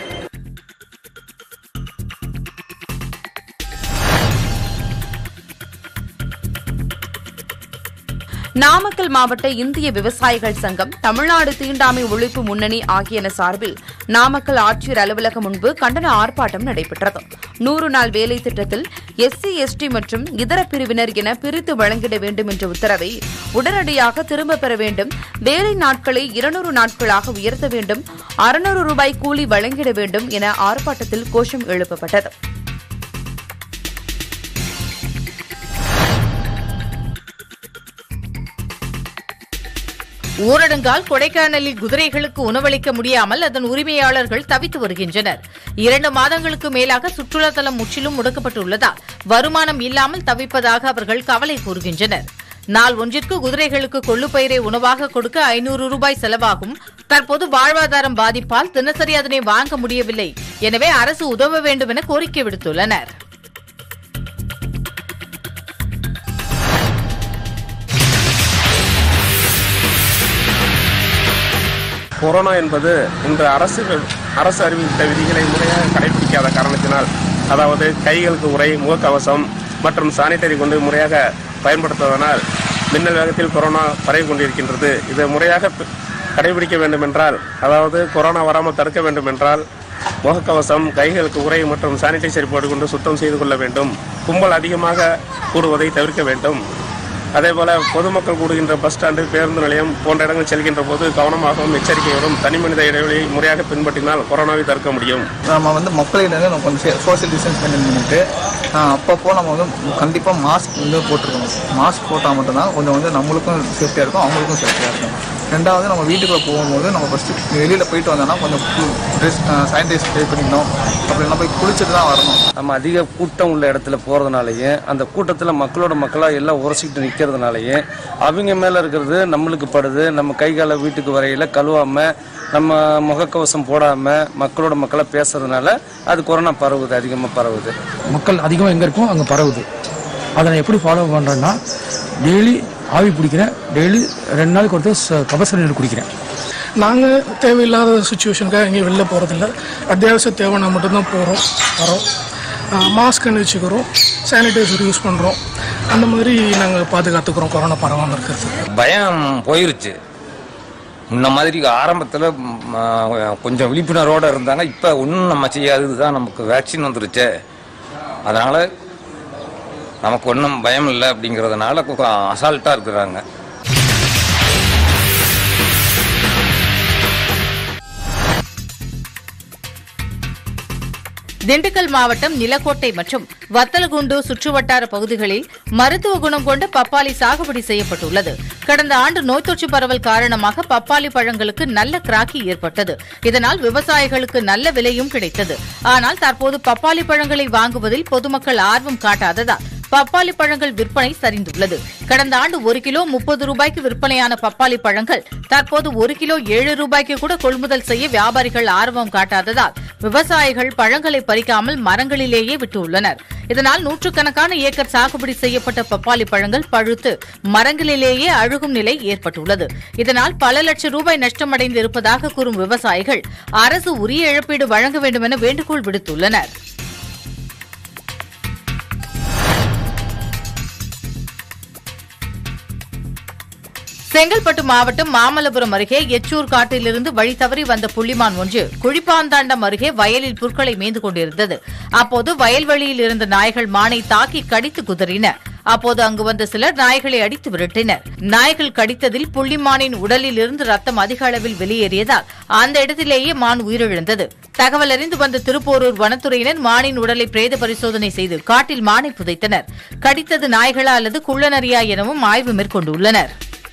Speaker 2: நாமக்கல் மாவட்ட இந்திய விவசாயிகள் சங்கம் தமிழ்நாடு தீண்டாமை ஒழிப்பு முன்னணி ஆகியன சார்பில் நாமக்கல் ஆட்சியர் அலுவலகம் முன்பு கண்டன ஆர்ப்பாட்டம் நடைபெற்றது நூறு நாள் வேலை திட்டத்தில் எஸ்சி எஸ்டி மற்றும் இதர பிரிவினர் என பிரித்து வழங்கிட வேண்டும் என்ற உத்தரவை உடனடியாக திரும்பப் பெற வேண்டும் வேலை நாட்களை இருநூறு நாட்களாக உயர்த்த வேண்டும் அறுநூறு ரூபாய் கூலி வழங்கிட வேண்டும் என ஆர்ப்பாட்டத்தில் கோஷம் எழுப்பப்பட்டது
Speaker 3: ஊரடங்கால் கொடைக்கானலில் குதிரைகளுக்கு உணவளிக்க முடியாமல் அதன் உரிமையாளர்கள் தவித்து வருகின்றனர் இரண்டு மாதங்களுக்கு மேலாக சுற்றுலா தலம் முற்றிலும் முடக்கப்பட்டுள்ளதால் வருமானம் இல்லாமல் தவிப்பதாக அவர்கள் கவலை கூறுகின்றனர் நாள் ஒன்றிற்கு குதிரைகளுக்கு கொள்ளுப்பயிரை உணவாக கொடுக்க ஐநூறு ரூபாய் செலவாகும் தற்போது வாழ்வாதாரம் பாதிப்பால் தினசரி அதனை வாங்க முடியவில்லை எனவே அரசு உதவ வேண்டும் என கோரிக்கை விடுத்துள்ளனர்
Speaker 12: கொரோனா என்பது இன்று அரசுகள் அரசு அறிவித்த விதிகளை முறையாக கடைபிடிக்காத காரணத்தினால் அதாவது கைகளுக்கு உரை முகக்கவசம் மற்றும் சானிட்டரி கொண்டு முறையாக பயன்படுத்துவதனால் மின்னல் வேகத்தில் கொரோனா பரவி கொண்டிருக்கின்றது இதை முறையாக பி- கடைபிடிக்க வேண்டும் என்றால் அதாவது கொரோனா வராமல் தடுக்க வேண்டும் என்றால் முகக்கவசம் கைகளுக்கு உரை மற்றும் சானிடைசர் போட்டுக்கொண்டு சுத்தம் செய்து கொள்ள வேண்டும் கும்பல் அதிகமாக கூடுவதை தவிர்க்க வேண்டும் அதேபோல பொதுமக்கள் கூடுகின்ற பஸ் ஸ்டாண்டு பேருந்து நிலையம் போன்ற இடங்கள் செல்கின்ற போது கவனமாகவும் எச்சரிக்கையோடும் தனி மனித இடைவெளியை முறையாக பின்பற்றினால் கொரோனாவை தடுக்க முடியும்
Speaker 13: நம்ம வந்து மக்களிடம் நம்ம கொஞ்சம் சோஷியல் டிஸ்டன்ஸ் மெயின்டைன் பண்ணிட்டு ஆஹ், அப்பப்போ நம்ம வந்து கண்டிப்பாக மாஸ்க் வந்து போட்டிருக்கணும் மாஸ்க் போட்டால் மட்டும்தான் கொஞ்சம் வந்து நம்மளுக்கும் சேஃப்டியாக இருக்கும் அவங்களுக்கும் சேஃப்டியாக இருக்கும் ரெண்டாவது நம்ம வீட்டுக்குள்ளே போகும்போது நம்ம ஃபஸ்ட்டு வெளியில் போயிட்டு வந்தோம்னா கொஞ்சம் ட்ரெஸ் சானிடைஸ் பே பண்ணிக்கணும் அப்படின்னா போய் குளிச்சுட்டு தான் வரணும்
Speaker 14: நம்ம அதிக கூட்டம் உள்ள இடத்துல போகிறதுனாலையும் அந்த கூட்டத்தில் மக்களோட மக்களாக எல்லாம் உரசிக்கிட்டு நிற்கிறதுனாலையும் அவங்க மேலே இருக்கிறது நம்மளுக்கு படுது நம்ம கை காலை வீட்டுக்கு வரையில் கழுவாமல் நம்ம முகக்கவசம் போடாமல் மக்களோட மக்களாக பேசுறதுனால அது கொரோனா பரவுது அதிகமாக பரவுது
Speaker 15: மக்கள் அதிகமாக எங்கே இருக்கோ அங்கே பரவுது அதை நான் எப்படி ஃபாலோ பண்ணுறேன்னா டெய்லி ஆவி பிடிக்கிறேன் டெய்லி ரெண்டு நாளைக்கு ஒருத்தர் கபசர நீர் குடிக்கிறேன்
Speaker 16: நாங்கள் தேவையில்லாத சுச்சுவேஷனுக்காக எங்கேயும் வெளில போகிறதில்ல அத்தியாவசிய தேவைன்னா மட்டும்தான் போகிறோம் வரோம் மாஸ்க் அணிச்சுக்கிறோம் சானிடைசர் யூஸ் பண்ணுறோம் அந்த மாதிரி நாங்கள் பாதுகாத்துக்கிறோம் கொரோனா பரவாமல் இருக்கிறது
Speaker 17: பயம் போயிருச்சு முன்ன மாதிரி ஆரம்பத்தில் கொஞ்சம் விழிப்புணர்வோடு இருந்தாங்க இப்போ ஒன்றும் நம்ம செய்யாதது தான் நமக்கு வேக்சின் வந்துருச்சே அதனால் நமக்கு ஒன்றும் பயம் இல்லை அப்படிங்கிறதுனால அசால்ட்டாக இருக்கிறாங்க
Speaker 3: திண்டுக்கல் மாவட்டம் நிலக்கோட்டை மற்றும் வத்தலகுண்டு சுற்றுவட்டார பகுதிகளில் மருத்துவ குணம் கொண்ட பப்பாளி சாகுபடி செய்யப்பட்டுள்ளது கடந்த ஆண்டு நோய் தொற்று பரவல் காரணமாக பப்பாளி பழங்களுக்கு நல்ல கிராக்கி ஏற்பட்டது இதனால் விவசாயிகளுக்கு நல்ல விலையும் கிடைத்தது ஆனால் தற்போது பப்பாளி பழங்களை வாங்குவதில் பொதுமக்கள் ஆர்வம் காட்டாததால் பப்பாளி பழங்கள் விற்பனை சரிந்துள்ளது கடந்த ஆண்டு ஒரு கிலோ முப்பது ரூபாய்க்கு விற்பனையான பப்பாளி பழங்கள் தற்போது ஒரு கிலோ ஏழு ரூபாய்க்கு கூட கொள்முதல் செய்ய வியாபாரிகள் ஆர்வம் காட்டாததால் விவசாயிகள் பழங்களை பறிக்காமல் மரங்களிலேயே விட்டுள்ளனர் இதனால் நூற்றுக்கணக்கான ஏக்கர் சாகுபடி செய்யப்பட்ட பப்பாளி பழங்கள் பழுத்து மரங்களிலேயே அழுகும் நிலை ஏற்பட்டுள்ளது இதனால் பல லட்சம் ரூபாய் நஷ்டமடைந்து இருப்பதாக கூறும் விவசாயிகள் அரசு உரிய இழப்பீடு வழங்க வேண்டும் என வேண்டுகோள் விடுத்துள்ளனர் செங்கல்பட்டு மாவட்டம் மாமல்லபுரம் அருகே எச்சூர் காட்டிலிருந்து வழி தவறி வந்த புள்ளிமான் ஒன்று குழிப்பாந்தாண்டம் அருகே வயலில் புற்களை மேய்ந்து கொண்டிருந்தது அப்போது வயல்வெளியில் இருந்த நாய்கள் மானை தாக்கி கடித்து குதறின அப்போது அங்கு வந்த சிலர் நாய்களை அடித்து விரட்டினர் நாய்கள் கடித்ததில் புள்ளிமானின் உடலில் இருந்து ரத்தம் அதிக அளவில் வெளியேறியதால் அந்த இடத்திலேயே மான் உயிரிழந்தது தகவல் அறிந்து வந்த திருப்போரூர் வனத்துறையினர் மானின் உடலை பிரேத பரிசோதனை செய்து காட்டில் மானை புதைத்தனர் கடித்தது நாய்களா அல்லது குள்ளநரியா எனவும் ஆய்வு மேற்கொண்டுள்ளனர்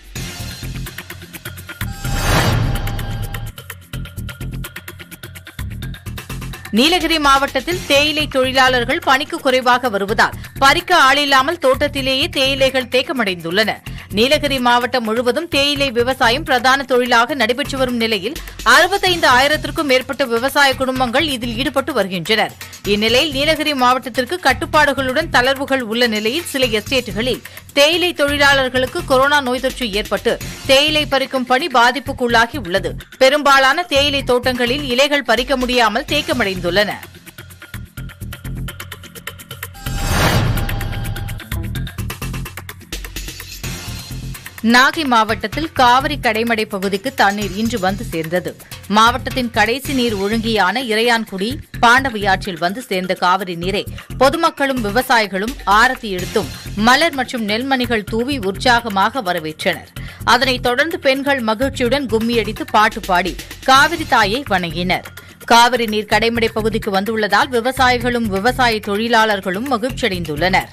Speaker 3: நீலகிரி மாவட்டத்தில் தேயிலை தொழிலாளர்கள் பணிக்கு குறைவாக வருவதால் பறிக்க ஆளில்லாமல் தோட்டத்திலேயே தேயிலைகள் தேக்கமடைந்துள்ளன நீலகிரி மாவட்டம் முழுவதும் தேயிலை விவசாயம் பிரதான தொழிலாக நடைபெற்று வரும் நிலையில் அறுபத்தைந்து ஆயிரத்திற்கும் மேற்பட்ட விவசாய குடும்பங்கள் இதில் ஈடுபட்டு வருகின்றனர் இந்நிலையில் நீலகிரி மாவட்டத்திற்கு கட்டுப்பாடுகளுடன் தளர்வுகள் உள்ள நிலையில் சில எஸ்டேட்டுகளில் தேயிலை தொழிலாளர்களுக்கு கொரோனா நோய் தொற்று ஏற்பட்டு தேயிலை பறிக்கும் பணி பாதிப்புக்குள்ளாகி உள்ளது பெரும்பாலான தேயிலை தோட்டங்களில் இலைகள் பறிக்க முடியாமல் தேக்கமடைந்துள்ளன நாகை மாவட்டத்தில் காவிரி கடைமடை பகுதிக்கு தண்ணீர் இன்று வந்து சேர்ந்தது மாவட்டத்தின் கடைசி நீர் ஒழுங்கியான இறையான்குடி பாண்டவியாற்றில் வந்து சேர்ந்த காவிரி நீரை பொதுமக்களும் விவசாயிகளும் ஆரத்தி எடுத்தும் மலர் மற்றும் நெல்மணிகள் தூவி உற்சாகமாக வரவேற்றனர் அதனைத் தொடர்ந்து பெண்கள் மகிழ்ச்சியுடன் கும்மியடித்து பாட்டு பாடி காவிரி தாயை வணங்கினர் காவிரி நீர் கடைமடை பகுதிக்கு வந்துள்ளதால் விவசாயிகளும் விவசாய தொழிலாளர்களும் மகிழ்ச்சியடைந்துள்ளனா்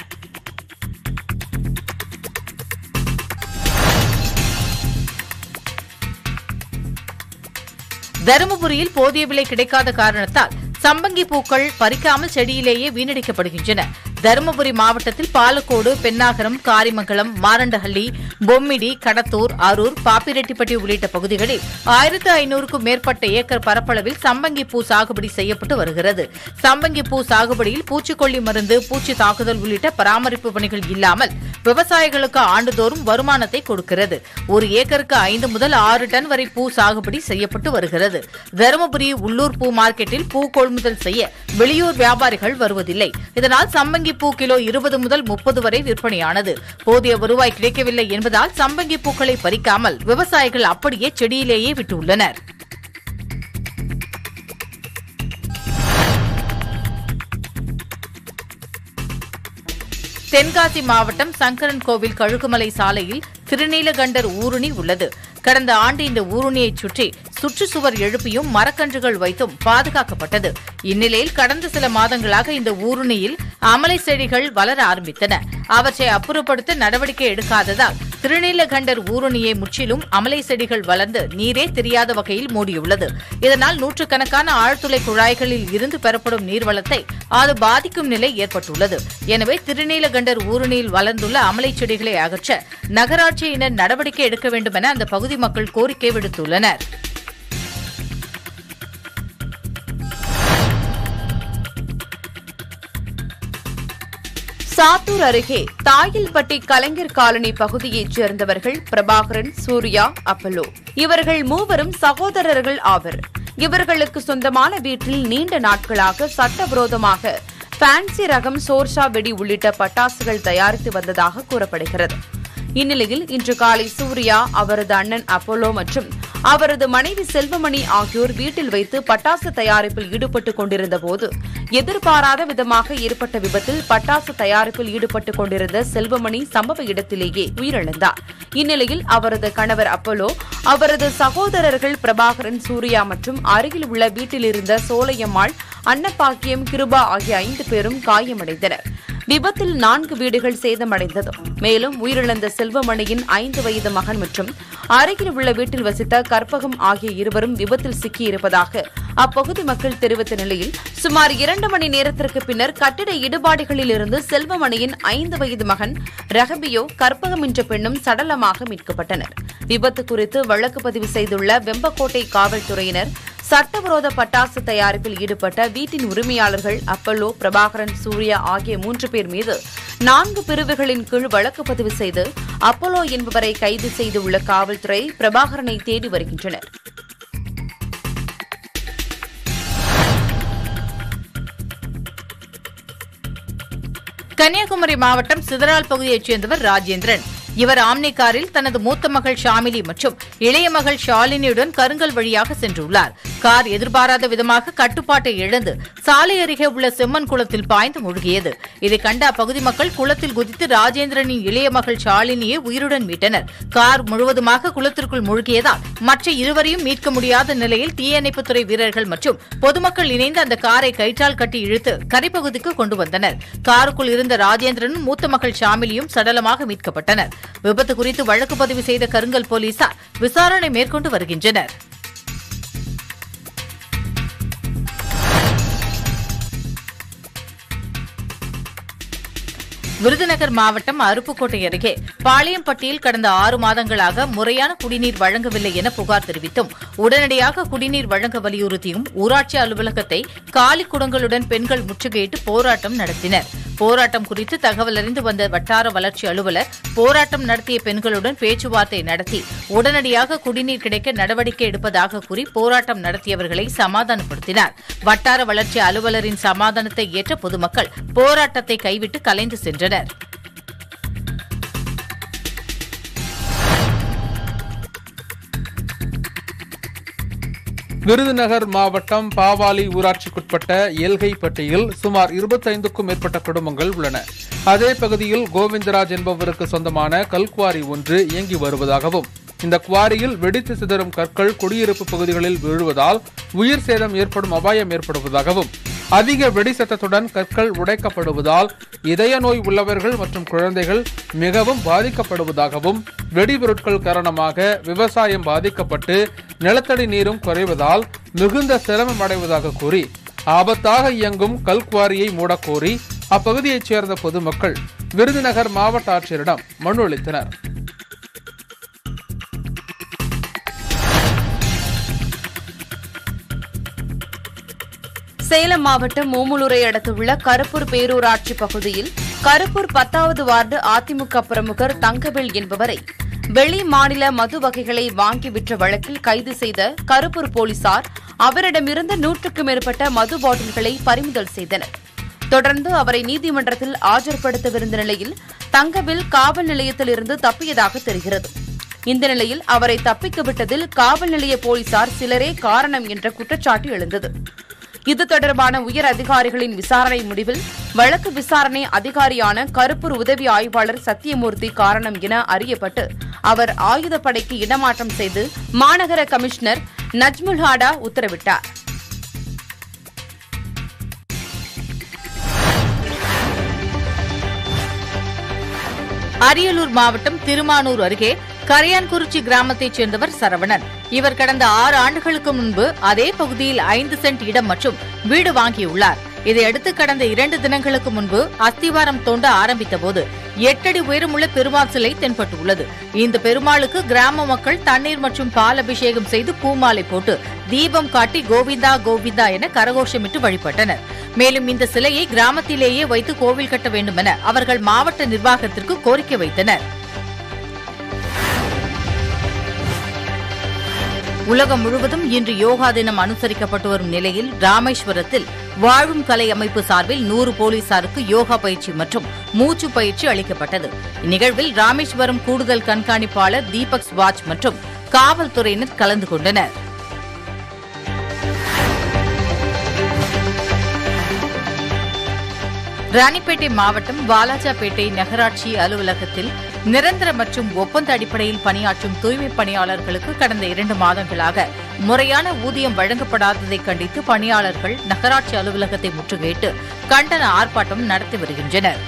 Speaker 3: தருமபுரியில் போதிய விலை கிடைக்காத காரணத்தால் சம்பங்கி பூக்கள் பறிக்காமல் செடியிலேயே வீணடிக்கப்படுகின்றன தருமபுரி மாவட்டத்தில் பாலக்கோடு பென்னாகரம் காரிமங்கலம் மாரண்டஹள்ளி பொம்மிடி கடத்தூர் அரூர் பாப்பிரெட்டிப்பட்டி உள்ளிட்ட பகுதிகளில் ஆயிரத்து ஐநூறுக்கும் மேற்பட்ட ஏக்கர் பரப்பளவில் சம்பங்கி பூ சாகுபடி செய்யப்பட்டு வருகிறது சம்பங்கி பூ சாகுபடியில் பூச்சிக்கொல்லி மருந்து பூச்சி தாக்குதல் உள்ளிட்ட பராமரிப்பு பணிகள் இல்லாமல் விவசாயிகளுக்கு ஆண்டுதோறும் வருமானத்தை கொடுக்கிறது ஒரு ஏக்கருக்கு ஐந்து முதல் ஆறு டன் வரை பூ சாகுபடி செய்யப்பட்டு வருகிறது தருமபுரி உள்ளூர் பூ மார்க்கெட்டில் பூ கொள்முதல் செய்ய வெளியூர் வியாபாரிகள் வருவதில்லை இதனால் சம்பங்கி பூ கிலோ இருபது முதல் முப்பது வரை விற்பனையானது போதிய வருவாய் கிடைக்கவில்லை என்பதால் சம்பங்கி பூக்களை பறிக்காமல் விவசாயிகள் அப்படியே செடியிலேயே விட்டுள்ளனர் தென்காசி மாவட்டம் சங்கரன் கோவில் கழுகுமலை சாலையில் திருநீலகண்டர் ஊருணி உள்ளது கடந்த ஆண்டு இந்த ஊருணியைச் சுற்றி சுற்றுச்சுவர் எழுப்பியும் மரக்கன்றுகள் வைத்தும் பாதுகாக்கப்பட்டது இந்நிலையில் கடந்த சில மாதங்களாக இந்த ஊருணியில் அமலை செடிகள் வளர ஆரம்பித்தன அவற்றை அப்புறப்படுத்த நடவடிக்கை எடுக்காததால் திருநீலகண்டர் ஊருணியை முற்றிலும் அமலை செடிகள் வளர்ந்து நீரே தெரியாத வகையில் மூடியுள்ளது இதனால் நூற்றுக்கணக்கான ஆழ்துளை குழாய்களில் இருந்து பெறப்படும் நீர்வளத்தை அது பாதிக்கும் நிலை ஏற்பட்டுள்ளது எனவே திருநீலகண்டர் ஊருணியில் வளர்ந்துள்ள அமலை செடிகளை அகற்ற நகராட்சியினர் நடவடிக்கை எடுக்க வேண்டும் என அந்த பகுதி மக்கள் கோரிக்கை விடுத்துள்ளனர்
Speaker 2: சாத்தூர் அருகே தாயில்பட்டி கலைஞர் காலனி பகுதியைச் சேர்ந்தவர்கள் பிரபாகரன் சூர்யா அப்பலோ இவர்கள் மூவரும் சகோதரர்கள் ஆவர் இவர்களுக்கு சொந்தமான வீட்டில் நீண்ட நாட்களாக சட்டவிரோதமாக ஃபேன்சி ரகம் சோர்ஷா வெடி உள்ளிட்ட பட்டாசுகள் தயாரித்து வந்ததாக கூறப்படுகிறது இந்நிலையில் இன்று காலை சூர்யா அவரது அண்ணன் அப்போலோ மற்றும் அவரது மனைவி செல்வமணி ஆகியோர் வீட்டில் வைத்து பட்டாசு தயாரிப்பில் ஈடுபட்டுக் கொண்டிருந்த போது எதிர்பாராத விதமாக ஏற்பட்ட விபத்தில் பட்டாசு தயாரிப்பில் ஈடுபட்டுக் கொண்டிருந்த செல்வமணி சம்பவ இடத்திலேயே உயிரிழந்தார் இந்நிலையில் அவரது கணவர் அப்போலோ அவரது சகோதரர்கள் பிரபாகரன் சூர்யா மற்றும் அருகில் உள்ள வீட்டில் இருந்த சோலையம்மாள் அன்னப்பாக்கியம் கிருபா ஆகிய ஐந்து பேரும் காயமடைந்தனர் விபத்தில் நான்கு வீடுகள் சேதமடைந்தது மேலும் உயிரிழந்த செல்வமணியின் ஐந்து வயது மகன் மற்றும் அருகில் உள்ள வீட்டில் வசித்த கற்பகம் ஆகிய இருவரும் விபத்தில் சிக்கியிருப்பதாக அப்பகுதி மக்கள் தெரிவித்த நிலையில் சுமார் இரண்டு மணி நேரத்திற்கு பின்னர் கட்டிட இடுபாடுகளில் இருந்து செல்வமணியின் ஐந்து வயது மகன் ரஹபியோ கற்பகம் என்ற பெண்ணும் சடலமாக மீட்கப்பட்டனர் விபத்து குறித்து வழக்கு பதிவு செய்துள்ள வெம்பக்கோட்டை காவல்துறையினர் சட்டவிரோத பட்டாசு தயாரிப்பில் ஈடுபட்ட வீட்டின் உரிமையாளர்கள் அப்பல்லோ பிரபாகரன் சூர்யா ஆகிய மூன்று பேர் மீது நான்கு பிரிவுகளின் கீழ் வழக்கு பதிவு செய்து அப்பல்லோ என்பவரை கைது செய்துள்ள காவல்துறை பிரபாகரனை தேடி வருகின்றனர்
Speaker 3: கன்னியாகுமரி மாவட்டம் சிதறால் பகுதியைச் சேர்ந்தவர் ராஜேந்திரன் இவர் ஆம்னி காரில் தனது மூத்த மகள் ஷாமிலி மற்றும் இளைய மகள் ஷாலினியுடன் கருங்கல் வழியாக சென்றுள்ளார் கார் எதிர்பாராத விதமாக கட்டுப்பாட்டை இழந்து சாலை அருகே உள்ள செம்மன் குளத்தில் பாய்ந்து மூழ்கியது இதை கண்ட அப்பகுதி மக்கள் குளத்தில் குதித்து ராஜேந்திரனின் இளைய மகள் ஷாலினியை உயிருடன் மீட்டனர் கார் முழுவதுமாக குளத்திற்குள் மூழ்கியதால் மற்ற இருவரையும் மீட்க முடியாத நிலையில் தீயணைப்புத்துறை வீரர்கள் மற்றும் பொதுமக்கள் இணைந்து அந்த காரை கயிற்றால் கட்டி இழுத்து கரைப்பகுதிக்கு கொண்டு வந்தனர் காருக்குள் இருந்த ராஜேந்திரனும் மூத்த மகள் ஷாமிலியும் சடலமாக மீட்கப்பட்டனர் விபத்து குறித்து வழக்கு பதிவு செய்த கருங்கல் போலீசார் விசாரணை மேற்கொண்டு வருகின்றனர் விருதுநகர் மாவட்டம் அருப்புக்கோட்டை அருகே பாளையம்பட்டியில் கடந்த ஆறு மாதங்களாக முறையான குடிநீர் வழங்கவில்லை என புகார் தெரிவித்தும் உடனடியாக குடிநீர் வழங்க வலியுறுத்தியும் ஊராட்சி அலுவலகத்தை காலி குடங்களுடன் பெண்கள் முற்றுகையிட்டு போராட்டம் நடத்தினர் போராட்டம் குறித்து தகவல் அறிந்து வந்த வட்டார வளர்ச்சி அலுவலர் போராட்டம் நடத்திய பெண்களுடன் பேச்சுவார்த்தை நடத்தி உடனடியாக குடிநீர் கிடைக்க நடவடிக்கை எடுப்பதாக கூறி போராட்டம் நடத்தியவர்களை சமாதானப்படுத்தினார் வட்டார வளர்ச்சி அலுவலரின் சமாதானத்தை ஏற்ற பொதுமக்கள் போராட்டத்தை கைவிட்டு கலைந்து சென்றனர்
Speaker 1: விருதுநகர் மாவட்டம் பாவாலி ஊராட்சிக்குட்பட்ட எல்கைப்பட்டியில் சுமார் இருபத்தைந்துக்கும் மேற்பட்ட குடும்பங்கள் உள்ளன அதே பகுதியில் கோவிந்தராஜ் என்பவருக்கு சொந்தமான கல்குவாரி ஒன்று இயங்கி வருவதாகவும் இந்த குவாரியில் வெடித்து சிதறும் கற்கள் குடியிருப்பு பகுதிகளில் விழுவதால் உயிர் சேதம் ஏற்படும் அபாயம் ஏற்படுவதாகவும் அதிக வெடி சத்தத்துடன் கற்கள் உடைக்கப்படுவதால் இதய நோய் உள்ளவர்கள் மற்றும் குழந்தைகள் மிகவும் பாதிக்கப்படுவதாகவும் வெடிபொருட்கள் காரணமாக விவசாயம் பாதிக்கப்பட்டு நிலத்தடி நீரும் குறைவதால் மிகுந்த சிரமம் அடைவதாக கூறி ஆபத்தாக இயங்கும் கல்குவாரியை மூடக்கோரி அப்பகுதியைச் சேர்ந்த பொதுமக்கள் விருதுநகர் மாவட்ட ஆட்சியரிடம் மனு அளித்தனர்
Speaker 2: சேலம் மாவட்டம் ஓமலூரை அடுத்துள்ள கருப்பூர் பேரூராட்சி பகுதியில் கருப்பூர் பத்தாவது வார்டு அதிமுக பிரமுகர் தங்கவேல் என்பவரை வெளி மாநில மது வகைகளை வாங்கி விற்ற வழக்கில் கைது செய்த கருப்பூர் போலீசார் அவரிடமிருந்த நூற்றுக்கும் மேற்பட்ட மது பாட்டில்களை பறிமுதல் செய்தனர் தொடர்ந்து அவரை நீதிமன்றத்தில் ஆஜர்படுத்தவிருந்த நிலையில் தங்கவேல் காவல் நிலையத்தில் இருந்து தப்பியதாக தெரிகிறது இந்த நிலையில் அவரை தப்பிக்க விட்டதில் காவல் நிலைய போலீசார் சிலரே காரணம் என்ற குற்றச்சாட்டு எழுந்தது இது தொடர்பான உயர் அதிகாரிகளின் விசாரணை முடிவில் வழக்கு விசாரணை அதிகாரியான கருப்பூர் உதவி ஆய்வாளர் சத்தியமூர்த்தி காரணம் என அறியப்பட்டு அவர் ஆயுதப்படைக்கு இடமாற்றம் செய்து மாநகர கமிஷனர் நஜ்முல் ஹாடா உத்தரவிட்டார்
Speaker 3: அரியலூர் மாவட்டம் திருமானூர் அருகே கரையான்குறிச்சி கிராமத்தைச் சேர்ந்தவர் சரவணன் இவர் கடந்த ஆறு ஆண்டுகளுக்கு முன்பு அதே பகுதியில் ஐந்து சென்ட் இடம் மற்றும் வீடு வாங்கியுள்ளார் இதையடுத்து கடந்த இரண்டு தினங்களுக்கு முன்பு அஸ்திவாரம் தோண்ட ஆரம்பித்தபோது எட்டடி உயரமுள்ள பெருமாள் சிலை தென்பட்டுள்ளது இந்த பெருமாளுக்கு கிராம மக்கள் தண்ணீர் மற்றும் பால் அபிஷேகம் செய்து பூமாலை போட்டு தீபம் காட்டி கோவிந்தா கோவிந்தா என கரகோஷமிட்டு வழிபட்டனர் மேலும் இந்த சிலையை கிராமத்திலேயே வைத்து கோவில் கட்ட வேண்டும் என அவர்கள் மாவட்ட நிர்வாகத்திற்கு கோரிக்கை வைத்தனர் உலகம் முழுவதும் இன்று யோகா தினம் அனுசரிக்கப்பட்டு வரும் நிலையில் ராமேஸ்வரத்தில் வாழும் கலை அமைப்பு சார்பில் நூறு போலீசாருக்கு யோகா பயிற்சி மற்றும் மூச்சு பயிற்சி அளிக்கப்பட்டது இந்நிகழ்வில் ராமேஸ்வரம் கூடுதல் கண்காணிப்பாளர் தீபக் ஸ்வாஜ் மற்றும் காவல்துறையினர் கலந்து கொண்டனர் ராணிப்பேட்டை மாவட்டம் வாலாஜாபேட்டை நகராட்சி அலுவலகத்தில் நிரந்தர மற்றும் ஒப்பந்த அடிப்படையில் பணியாற்றும் தூய்மை பணியாளர்களுக்கு கடந்த இரண்டு மாதங்களாக முறையான ஊதியம் வழங்கப்படாததை கண்டித்து பணியாளர்கள் நகராட்சி அலுவலகத்தை முற்றுகையிட்டு கண்டன ஆர்ப்பாட்டம் நடத்தி வருகின்றனர்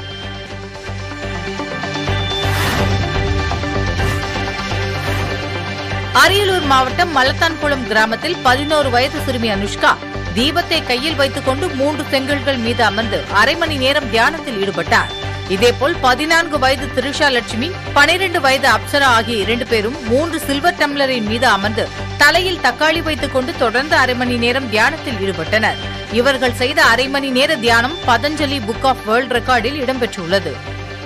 Speaker 3: அரியலூர் மாவட்டம் மலத்தான்குளம் கிராமத்தில் பதினோரு வயது சிறுமி அனுஷ்கா தீபத்தை கையில் வைத்துக் கொண்டு மூன்று செங்கல்கள் மீது அமர்ந்து அரை மணி நேரம் தியானத்தில் ஈடுபட்டார் இதேபோல் பதினான்கு வயது திரிஷா லட்சுமி பனிரெண்டு வயது அப்சரா ஆகிய இரண்டு பேரும் மூன்று சில்வர் டம்ளரின் மீது அமர்ந்து தலையில் தக்காளி வைத்துக் கொண்டு தொடர்ந்து அரை மணி நேரம் தியானத்தில் ஈடுபட்டனர் இவர்கள் செய்த அரை மணி நேர தியானம் பதஞ்சலி புக் ஆஃப் வேர்ல்ட் ரெக்கார்டில் இடம்பெற்றுள்ளது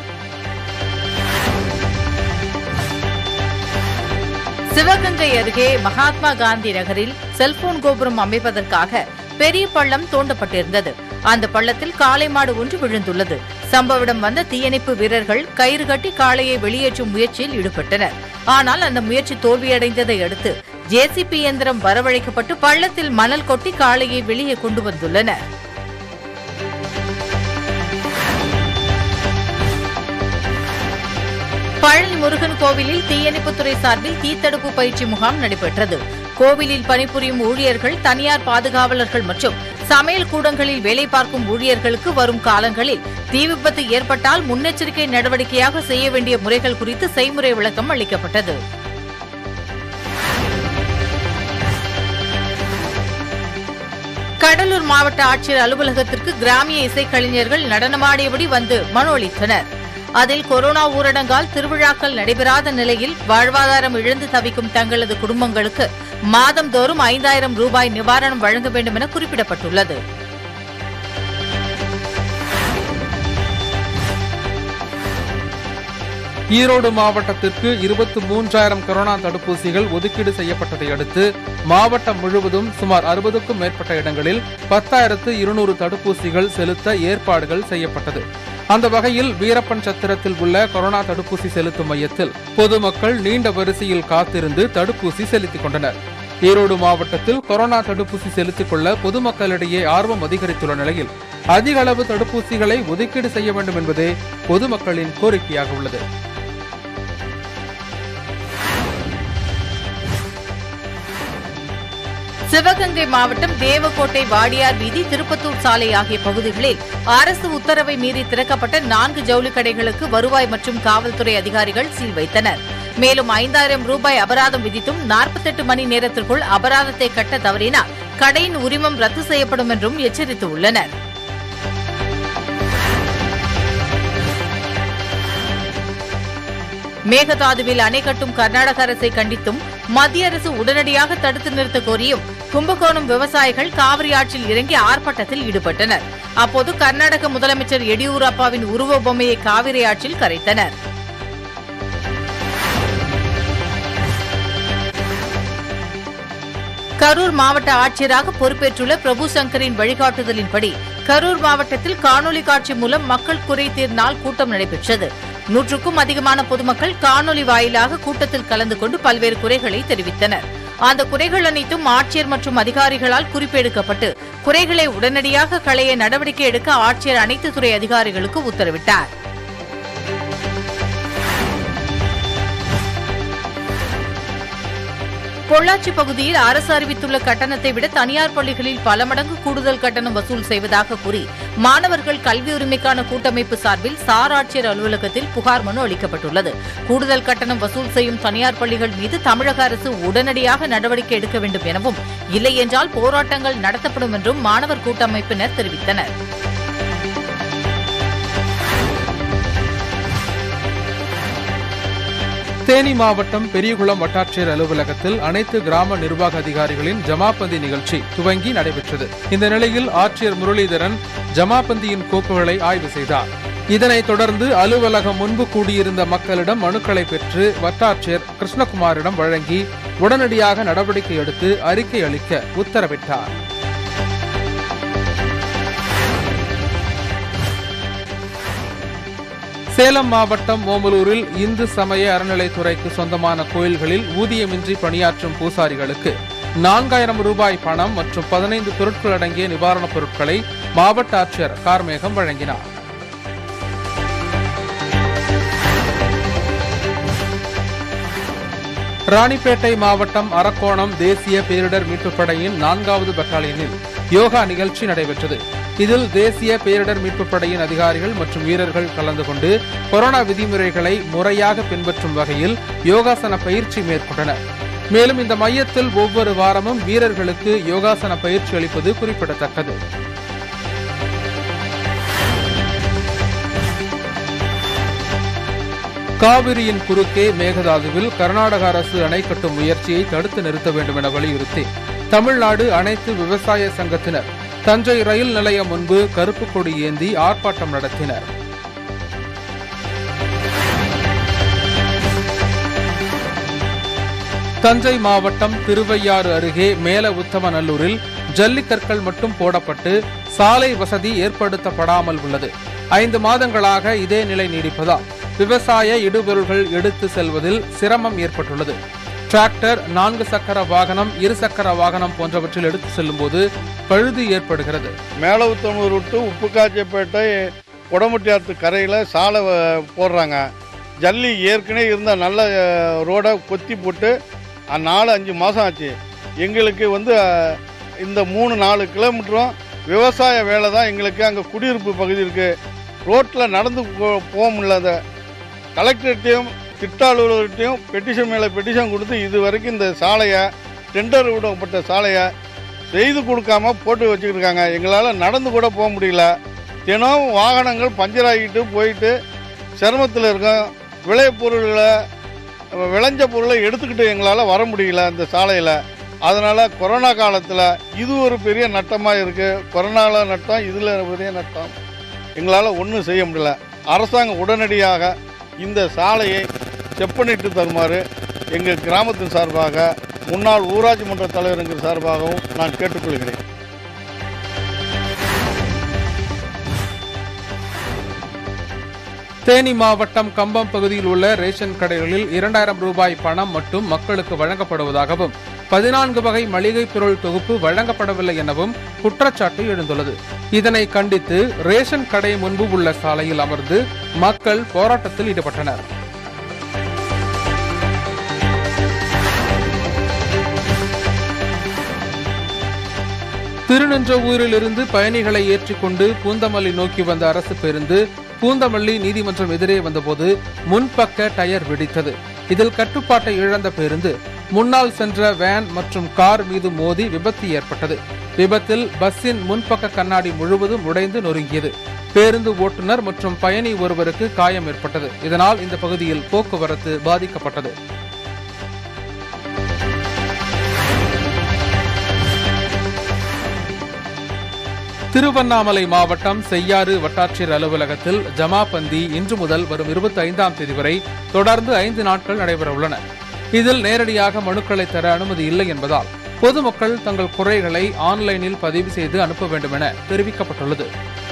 Speaker 3: சிவகங்கை அருகே மகாத்மா காந்தி நகரில் செல்போன் கோபுரம் அமைப்பதற்காக பெரிய பள்ளம் தோண்டப்பட்டிருந்தது அந்த பள்ளத்தில் காளை மாடு ஒன்று விழுந்துள்ளது சம்பவம் வந்த தீயணைப்பு வீரர்கள் கயிறு கட்டி காளையை வெளியேற்றும் முயற்சியில் ஈடுபட்டனர் ஆனால் அந்த முயற்சி தோல்வியடைந்ததை அடுத்து ஜேசிபி இயந்திரம் வரவழைக்கப்பட்டு பள்ளத்தில் மணல் கொட்டி காளையை வெளியே கொண்டு வந்துள்ளனர் பழனி முருகன் கோவிலில் தீயணைப்புத்துறை சார்பில் தீத்தடுப்பு பயிற்சி முகாம் நடைபெற்றது கோவிலில் பணிபுரியும் ஊழியர்கள் தனியார் பாதுகாவலர்கள் மற்றும் சமையல் கூடங்களில் வேலை பார்க்கும் ஊழியர்களுக்கு வரும் காலங்களில் தீ விபத்து ஏற்பட்டால் முன்னெச்சரிக்கை நடவடிக்கையாக செய்ய வேண்டிய முறைகள் குறித்து செய்முறை விளக்கம் அளிக்கப்பட்டது கடலூர் மாவட்ட ஆட்சியர் அலுவலகத்திற்கு கிராமிய இசைக்கலைஞர்கள் நடனமாடியபடி வந்து மனு அளித்தனர் அதில் கொரோனா ஊரடங்கால் திருவிழாக்கள் நடைபெறாத நிலையில் வாழ்வாதாரம் இழந்து தவிக்கும் தங்களது குடும்பங்களுக்கு மாதந்தோறும் ஐந்தாயிரம் ரூபாய் நிவாரணம் வழங்க வேண்டும் என குறிப்பிடப்பட்டுள்ளது
Speaker 1: ஈரோடு மாவட்டத்திற்கு இருபத்தி மூன்றாயிரம் கொரோனா தடுப்பூசிகள் ஒதுக்கீடு செய்யப்பட்டதை அடுத்து மாவட்டம் முழுவதும் சுமார் அறுபதுக்கும் மேற்பட்ட இடங்களில் பத்தாயிரத்து இருநூறு தடுப்பூசிகள் செலுத்த ஏற்பாடுகள் செய்யப்பட்டது அந்த வகையில் வீரப்பன் சத்திரத்தில் உள்ள கொரோனா தடுப்பூசி செலுத்தும் மையத்தில் பொதுமக்கள் நீண்ட வரிசையில் காத்திருந்து தடுப்பூசி செலுத்திக் கொண்டனர் ஈரோடு மாவட்டத்தில் கொரோனா தடுப்பூசி செலுத்திக் கொள்ள பொதுமக்களிடையே ஆர்வம் அதிகரித்துள்ள நிலையில் அதிக அளவு தடுப்பூசிகளை ஒதுக்கீடு செய்ய வேண்டும் என்பதே பொதுமக்களின் கோரிக்கையாக உள்ளது
Speaker 3: சிவகங்கை மாவட்டம் தேவக்கோட்டை வாடியார் வீதி திருப்பத்தூர் சாலை ஆகிய பகுதிகளில் அரசு உத்தரவை மீறி திறக்கப்பட்ட நான்கு ஜவுளி கடைகளுக்கு வருவாய் மற்றும் காவல்துறை அதிகாரிகள் சீல் வைத்தனர் மேலும் ஐந்தாயிரம் ரூபாய் அபராதம் விதித்தும் நாற்பத்தெட்டு மணி நேரத்திற்குள் அபராதத்தை கட்ட தவறினால் கடையின் உரிமம் ரத்து செய்யப்படும் என்றும் எச்சரித்துள்ளனர் மேகதாதுவில் அணை கட்டும் கர்நாடக அரசை கண்டித்தும் மத்திய அரசு உடனடியாக தடுத்து நிறுத்த கோரியும் கும்பகோணம் விவசாயிகள் காவிரி ஆற்றில் இறங்கி ஆர்ப்பாட்டத்தில் ஈடுபட்டனர் அப்போது கர்நாடக முதலமைச்சர் எடியூரப்பாவின் உருவ பொம்மையை காவிரி ஆற்றில் கரைத்தனர் கரூர் மாவட்ட ஆட்சியராக பொறுப்பேற்றுள்ள பிரபு சங்கரின் வழிகாட்டுதலின்படி கரூர் மாவட்டத்தில் காணொலி காட்சி மூலம் மக்கள் குறைதீர் நாள் கூட்டம் நடைபெற்றது நூற்றுக்கும் அதிகமான பொதுமக்கள் காணொலி வாயிலாக கூட்டத்தில் கலந்து கொண்டு பல்வேறு குறைகளை தெரிவித்தனர் அந்த குறைகள் அனைத்தும் ஆட்சியர் மற்றும் அதிகாரிகளால் குறிப்பெடுக்கப்பட்டு குறைகளை உடனடியாக களைய நடவடிக்கை எடுக்க ஆட்சியர் அனைத்து துறை அதிகாரிகளுக்கு உத்தரவிட்டார் பொள்ளாச்சி பகுதியில் அரசு அறிவித்துள்ள கட்டணத்தை விட தனியார் பள்ளிகளில் பல மடங்கு கூடுதல் கட்டணம் வசூல் செய்வதாக கூறி மாணவர்கள் கல்வி உரிமைக்கான கூட்டமைப்பு சார்பில் சார் ஆட்சியர் அலுவலகத்தில் புகார் மனு அளிக்கப்பட்டுள்ளது கூடுதல் கட்டணம் வசூல் செய்யும் தனியார் பள்ளிகள் மீது தமிழக அரசு உடனடியாக நடவடிக்கை எடுக்க வேண்டும் எனவும் இல்லையென்றால் போராட்டங்கள் நடத்தப்படும் என்றும் மாணவர் கூட்டமைப்பினர் தெரிவித்தனர்
Speaker 1: தேனி மாவட்டம் பெரியகுளம் வட்டாட்சியர் அலுவலகத்தில் அனைத்து கிராம நிர்வாக அதிகாரிகளின் ஜமாபந்தி நிகழ்ச்சி துவங்கி நடைபெற்றது இந்த நிலையில் ஆட்சியர் முரளிதரன் ஜமாபந்தியின் கோப்புகளை ஆய்வு செய்தார் இதனைத் தொடர்ந்து அலுவலகம் முன்பு கூடியிருந்த மக்களிடம் மனுக்களை பெற்று வட்டாட்சியர் கிருஷ்ணகுமாரிடம் வழங்கி உடனடியாக நடவடிக்கை எடுத்து அறிக்கை அளிக்க உத்தரவிட்டார் சேலம் மாவட்டம் ஓமலூரில் இந்து சமய அறநிலைத்துறைக்கு சொந்தமான கோயில்களில் ஊதியமின்றி பணியாற்றும் பூசாரிகளுக்கு நான்காயிரம் ரூபாய் பணம் மற்றும் பதினைந்து பொருட்கள் அடங்கிய நிவாரணப் பொருட்களை மாவட்ட ஆட்சியர் கார்மேகம் வழங்கினார் ராணிப்பேட்டை மாவட்டம் அரக்கோணம் தேசிய பேரிடர் மீட்புப் படையின் நான்காவது பட்டாலியனில் யோகா நிகழ்ச்சி நடைபெற்றது இதில் தேசிய பேரிடர் மீட்புப் படையின் அதிகாரிகள் மற்றும் வீரர்கள் கலந்து கொண்டு கொரோனா விதிமுறைகளை முறையாக பின்பற்றும் வகையில் யோகாசன பயிற்சி மேற்கொண்டனர் மேலும் இந்த மையத்தில் ஒவ்வொரு வாரமும் வீரர்களுக்கு யோகாசன பயிற்சி அளிப்பது குறிப்பிடத்தக்கது காவிரியின் குறுக்கே மேகதாதுவில் கர்நாடக அரசு அணை கட்டும் முயற்சியை தடுத்து நிறுத்த வேண்டும் என வலியுறுத்தி தமிழ்நாடு அனைத்து விவசாய சங்கத்தினர் தஞ்சை ரயில் நிலையம் முன்பு கருப்பு கொடி ஏந்தி ஆர்ப்பாட்டம் நடத்தினர் தஞ்சை மாவட்டம் திருவையாறு அருகே மேல உத்தமநல்லூரில் ஜல்லிக்கற்கள் மட்டும் போடப்பட்டு சாலை வசதி ஏற்படுத்தப்படாமல் உள்ளது ஐந்து மாதங்களாக இதே நிலை நீடிப்பதால் விவசாய இடுபொருள்கள் எடுத்து செல்வதில் சிரமம் ஏற்பட்டுள்ளது டிராக்டர் நான்கு சக்கர வாகனம் இரு சக்கர வாகனம் போன்றவற்றில் எடுத்து செல்லும்போது பழுது ஏற்படுகிறது
Speaker 18: மேலவுத்தனூர் விட்டு உப்புக்காச்சிப்பேட்டை குடமுட்டியாத்து கரையில் சாலை வ- போடுறாங்க ஜல்லி ஏற்கனவே இருந்த நல்ல அஹ், ரோடை கொத்தி போட்டு அஹ், நாலு அஞ்சு மாதம் ஆச்சு எங்களுக்கு வந்து அஹ், இந்த மூணு நாலு கிலோமீட்டரும் விவசாய வேலை தான் எங்களுக்கு அங்கே குடியிருப்பு பகுதி இருக்குது ரோட்டில் நடந்து போ- போக முடியல அந்த கலெக்டர்கிட்டையும் திட்ட அலுவலர்கிட்டையும் பெட்டிஷன் மேலே பெட்டிஷன் கொடுத்து இது வரைக்கும் இந்த சாலையை டெண்டர் விடப்பட்ட சாலையை செய்து கொடுக்காம போட்டு வச்சுக்கிட்டு இருக்காங்க எங்களால் நடந்து கூட போக முடியல தினம் வாகனங்கள் பஞ்சர் ஆகிட்டு போயிட்டு சிரமத்தில் இருக்கோம் விளைபொருள்களை விளைஞ்ச பொருளை எடுத்துக்கிட்டு எங்களால் வர முடியல இந்த சாலையில் அதனால் கொரோனா காலத்தில் இது ஒரு பெரிய நட்டமாக இருக்குது கொரோனாவில் நட்டம் இதில் பெரிய நட்டம் எங்களால் ஒன்றும் செய்ய முடியல அரசாங்கம் உடனடியாக இந்த சாலையை செப்பனிட்டு தருமாறு எங்கள் கிராமத்தின் சார்பாக முன்னாள் ஊராட்சி மன்ற தலைவருங்கிற சார்பாகவும் நான் கேட்டுக்கொள்கிறேன்
Speaker 1: தேனி மாவட்டம் கம்பம் பகுதியில் உள்ள ரேஷன் கடைகளில் இரண்டாயிரம் ரூபாய் பணம் மட்டும் மக்களுக்கு வழங்கப்படுவதாகவும் பதினான்கு வகை மளிகை பொருள் தொகுப்பு வழங்கப்படவில்லை எனவும் குற்றச்சாட்டு எழுந்துள்ளது இதனை கண்டித்து ரேஷன் கடை முன்பு உள்ள சாலையில் அமர்ந்து மக்கள் போராட்டத்தில் ஈடுபட்டனர் திருநின்றவூரில் இருந்து பயணிகளை ஏற்றிக்கொண்டு பூந்தமல்லி நோக்கி வந்த அரசு பேருந்து பூந்தமல்லி நீதிமன்றம் எதிரே வந்தபோது முன்பக்க டயர் வெடித்தது இதில் கட்டுப்பாட்டை இழந்த பேருந்து முன்னால் சென்ற வேன் மற்றும் கார் மீது மோதி விபத்து ஏற்பட்டது விபத்தில் பஸ்ஸின் முன்பக்க கண்ணாடி முழுவதும் உடைந்து நொறுங்கியது பேருந்து ஓட்டுநர் மற்றும் பயணி ஒருவருக்கு காயம் ஏற்பட்டது இதனால் இந்த பகுதியில் போக்குவரத்து பாதிக்கப்பட்டது திருவண்ணாமலை மாவட்டம் செய்யாறு வட்டாட்சியர் அலுவலகத்தில் ஜமாபந்தி இன்று முதல் வரும் இருபத்தி ஐந்தாம் தேதி வரை தொடர்ந்து ஐந்து நாட்கள் நடைபெற உள்ளன இதில் நேரடியாக மனுக்களை தர அனுமதி இல்லை என்பதால் பொதுமக்கள் தங்கள் குறைகளை ஆன்லைனில் பதிவு செய்து அனுப்ப வேண்டும் என தெரிவிக்கப்பட்டுள்ளது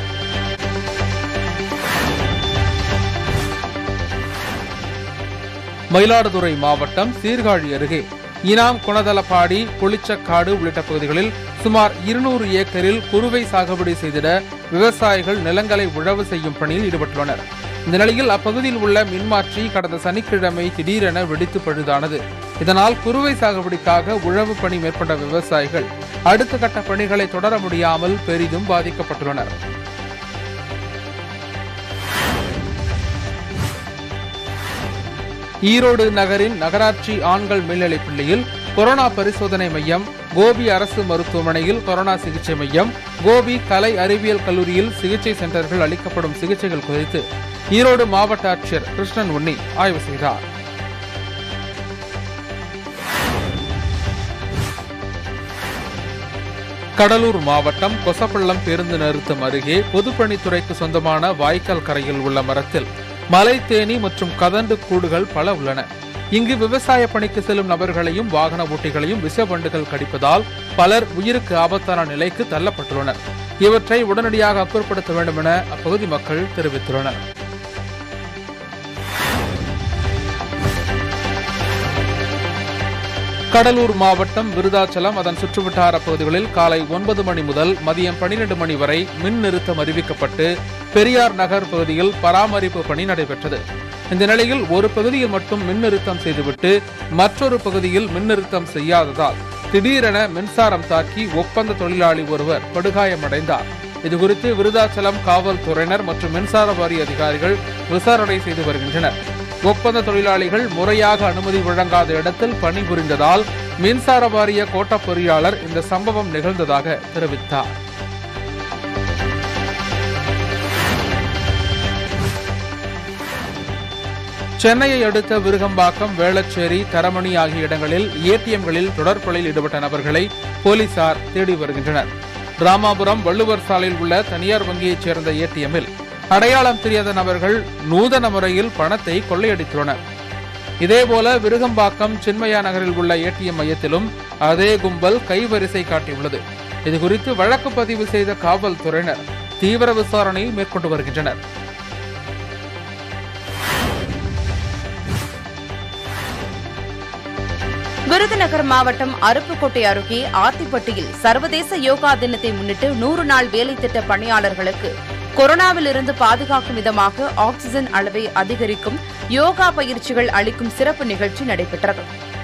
Speaker 1: மயிலாடுதுறை மாவட்டம் சீர்காழி அருகே இனாம் குணதலப்பாடி புளிச்சக்காடு உள்ளிட்ட பகுதிகளில் சுமார் இருநூறு ஏக்கரில் குறுவை சாகுபடி செய்திட விவசாயிகள் நிலங்களை உழவு செய்யும் பணியில் ஈடுபட்டுள்ளனர் இந்த நிலையில் அப்பகுதியில் உள்ள மின்மாற்றி கடந்த சனிக்கிழமை திடீரென வெடித்து பழுதானது இதனால் குறுவை சாகுபடிக்காக உழவு பணி மேற்கொண்ட விவசாயிகள் அடுத்த கட்ட பணிகளை தொடர முடியாமல் பெரிதும் பாதிக்கப்பட்டுள்ளனர் ஈரோடு நகரின் நகராட்சி ஆண்கள் மேல்நிலைப் பள்ளியில் கொரோனா பரிசோதனை மையம் கோபி அரசு மருத்துவமனையில் கொரோனா சிகிச்சை மையம் கோபி கலை அறிவியல் கல்லூரியில் சிகிச்சை சென்டர்கள் அளிக்கப்படும் சிகிச்சைகள் குறித்து ஈரோடு மாவட்ட ஆட்சியர் கிருஷ்ணன் உன்னி ஆய்வு செய்தார் கடலூர் மாவட்டம் கொசப்பள்ளம் பேருந்து நிறுத்தம் அருகே பொதுப்பணித்துறைக்கு சொந்தமான வாய்க்கால் கரையில் உள்ள மரத்தில் மலை தேனி மற்றும் கதண்டு கூடுகள் பல உள்ளன இங்கு விவசாய பணிக்கு செல்லும் நபர்களையும் வாகன ஓட்டிகளையும் விஷவண்டுகள் கடிப்பதால் பலர் உயிருக்கு ஆபத்தான நிலைக்கு தள்ளப்பட்டுள்ளனர் இவற்றை உடனடியாக அப்புறப்படுத்த வேண்டும் என அப்பகுதி மக்கள் தெரிவித்துள்ளனர் கடலூர் மாவட்டம் விருதாச்சலம் அதன் சுற்றுவட்டார பகுதிகளில் காலை ஒன்பது மணி முதல் மதியம் பனிரெண்டு மணி வரை மின் நிறுத்தம் அறிவிக்கப்பட்டு பெரியார் நகர் பகுதியில் பராமரிப்பு பணி நடைபெற்றது இந்த நிலையில் ஒரு பகுதியில் மட்டும் மின் நிறுத்தம் செய்துவிட்டு மற்றொரு பகுதியில் மின் நிறுத்தம் செய்யாததால் திடீரென மின்சாரம் தாக்கி ஒப்பந்த தொழிலாளி ஒருவர் படுகாயமடைந்தார் இதுகுறித்து விருதாச்சலம் காவல்துறையினர் மற்றும் மின்சார வாரிய அதிகாரிகள் விசாரணை செய்து வருகின்றனர் ஒப்பந்த தொழிலாளிகள் முறையாக அனுமதி வழங்காத இடத்தில் பணிபுரிந்ததால் மின்சார வாரிய கோட்ட பொறியாளர் இந்த சம்பவம் நிகழ்ந்ததாக தெரிவித்தார் சென்னையை அடுத்த விருகம்பாக்கம் வேளச்சேரி தரமணி ஆகிய இடங்களில் ஏடிஎம்களில் தொடர் கொலையில் ஈடுபட்ட நபர்களை போலீசார் தேடி வருகின்றனர் ராமாபுரம் வள்ளுவர் சாலையில் உள்ள தனியார் வங்கியைச் சேர்ந்த ஏடிஎம்மில் அடையாளம் தெரியாத நபர்கள் நூதன முறையில் பணத்தை கொள்ளையடித்துள்ளனர் இதேபோல விருகம்பாக்கம் சின்மயா நகரில் உள்ள ஏடிஎம் மையத்திலும் அதே கும்பல் கைவரிசை காட்டியுள்ளது இதுகுறித்து வழக்கு பதிவு செய்த காவல்துறையினர் தீவிர விசாரணையை மேற்கொண்டு வருகின்றனர்
Speaker 2: விருதுநகர் மாவட்டம் அருப்புக்கோட்டை அருகே ஆத்திப்பட்டியில் சர்வதேச யோகா தினத்தை முன்னிட்டு நூறு நாள் வேலை திட்ட பணியாளர்களுக்கு கொரோனாவில் இருந்து பாதுகாக்கும் விதமாக ஆக்ஸிஜன் அளவை அதிகரிக்கும் யோகா பயிற்சிகள் அளிக்கும் சிறப்பு நிகழ்ச்சி நடைபெற்றது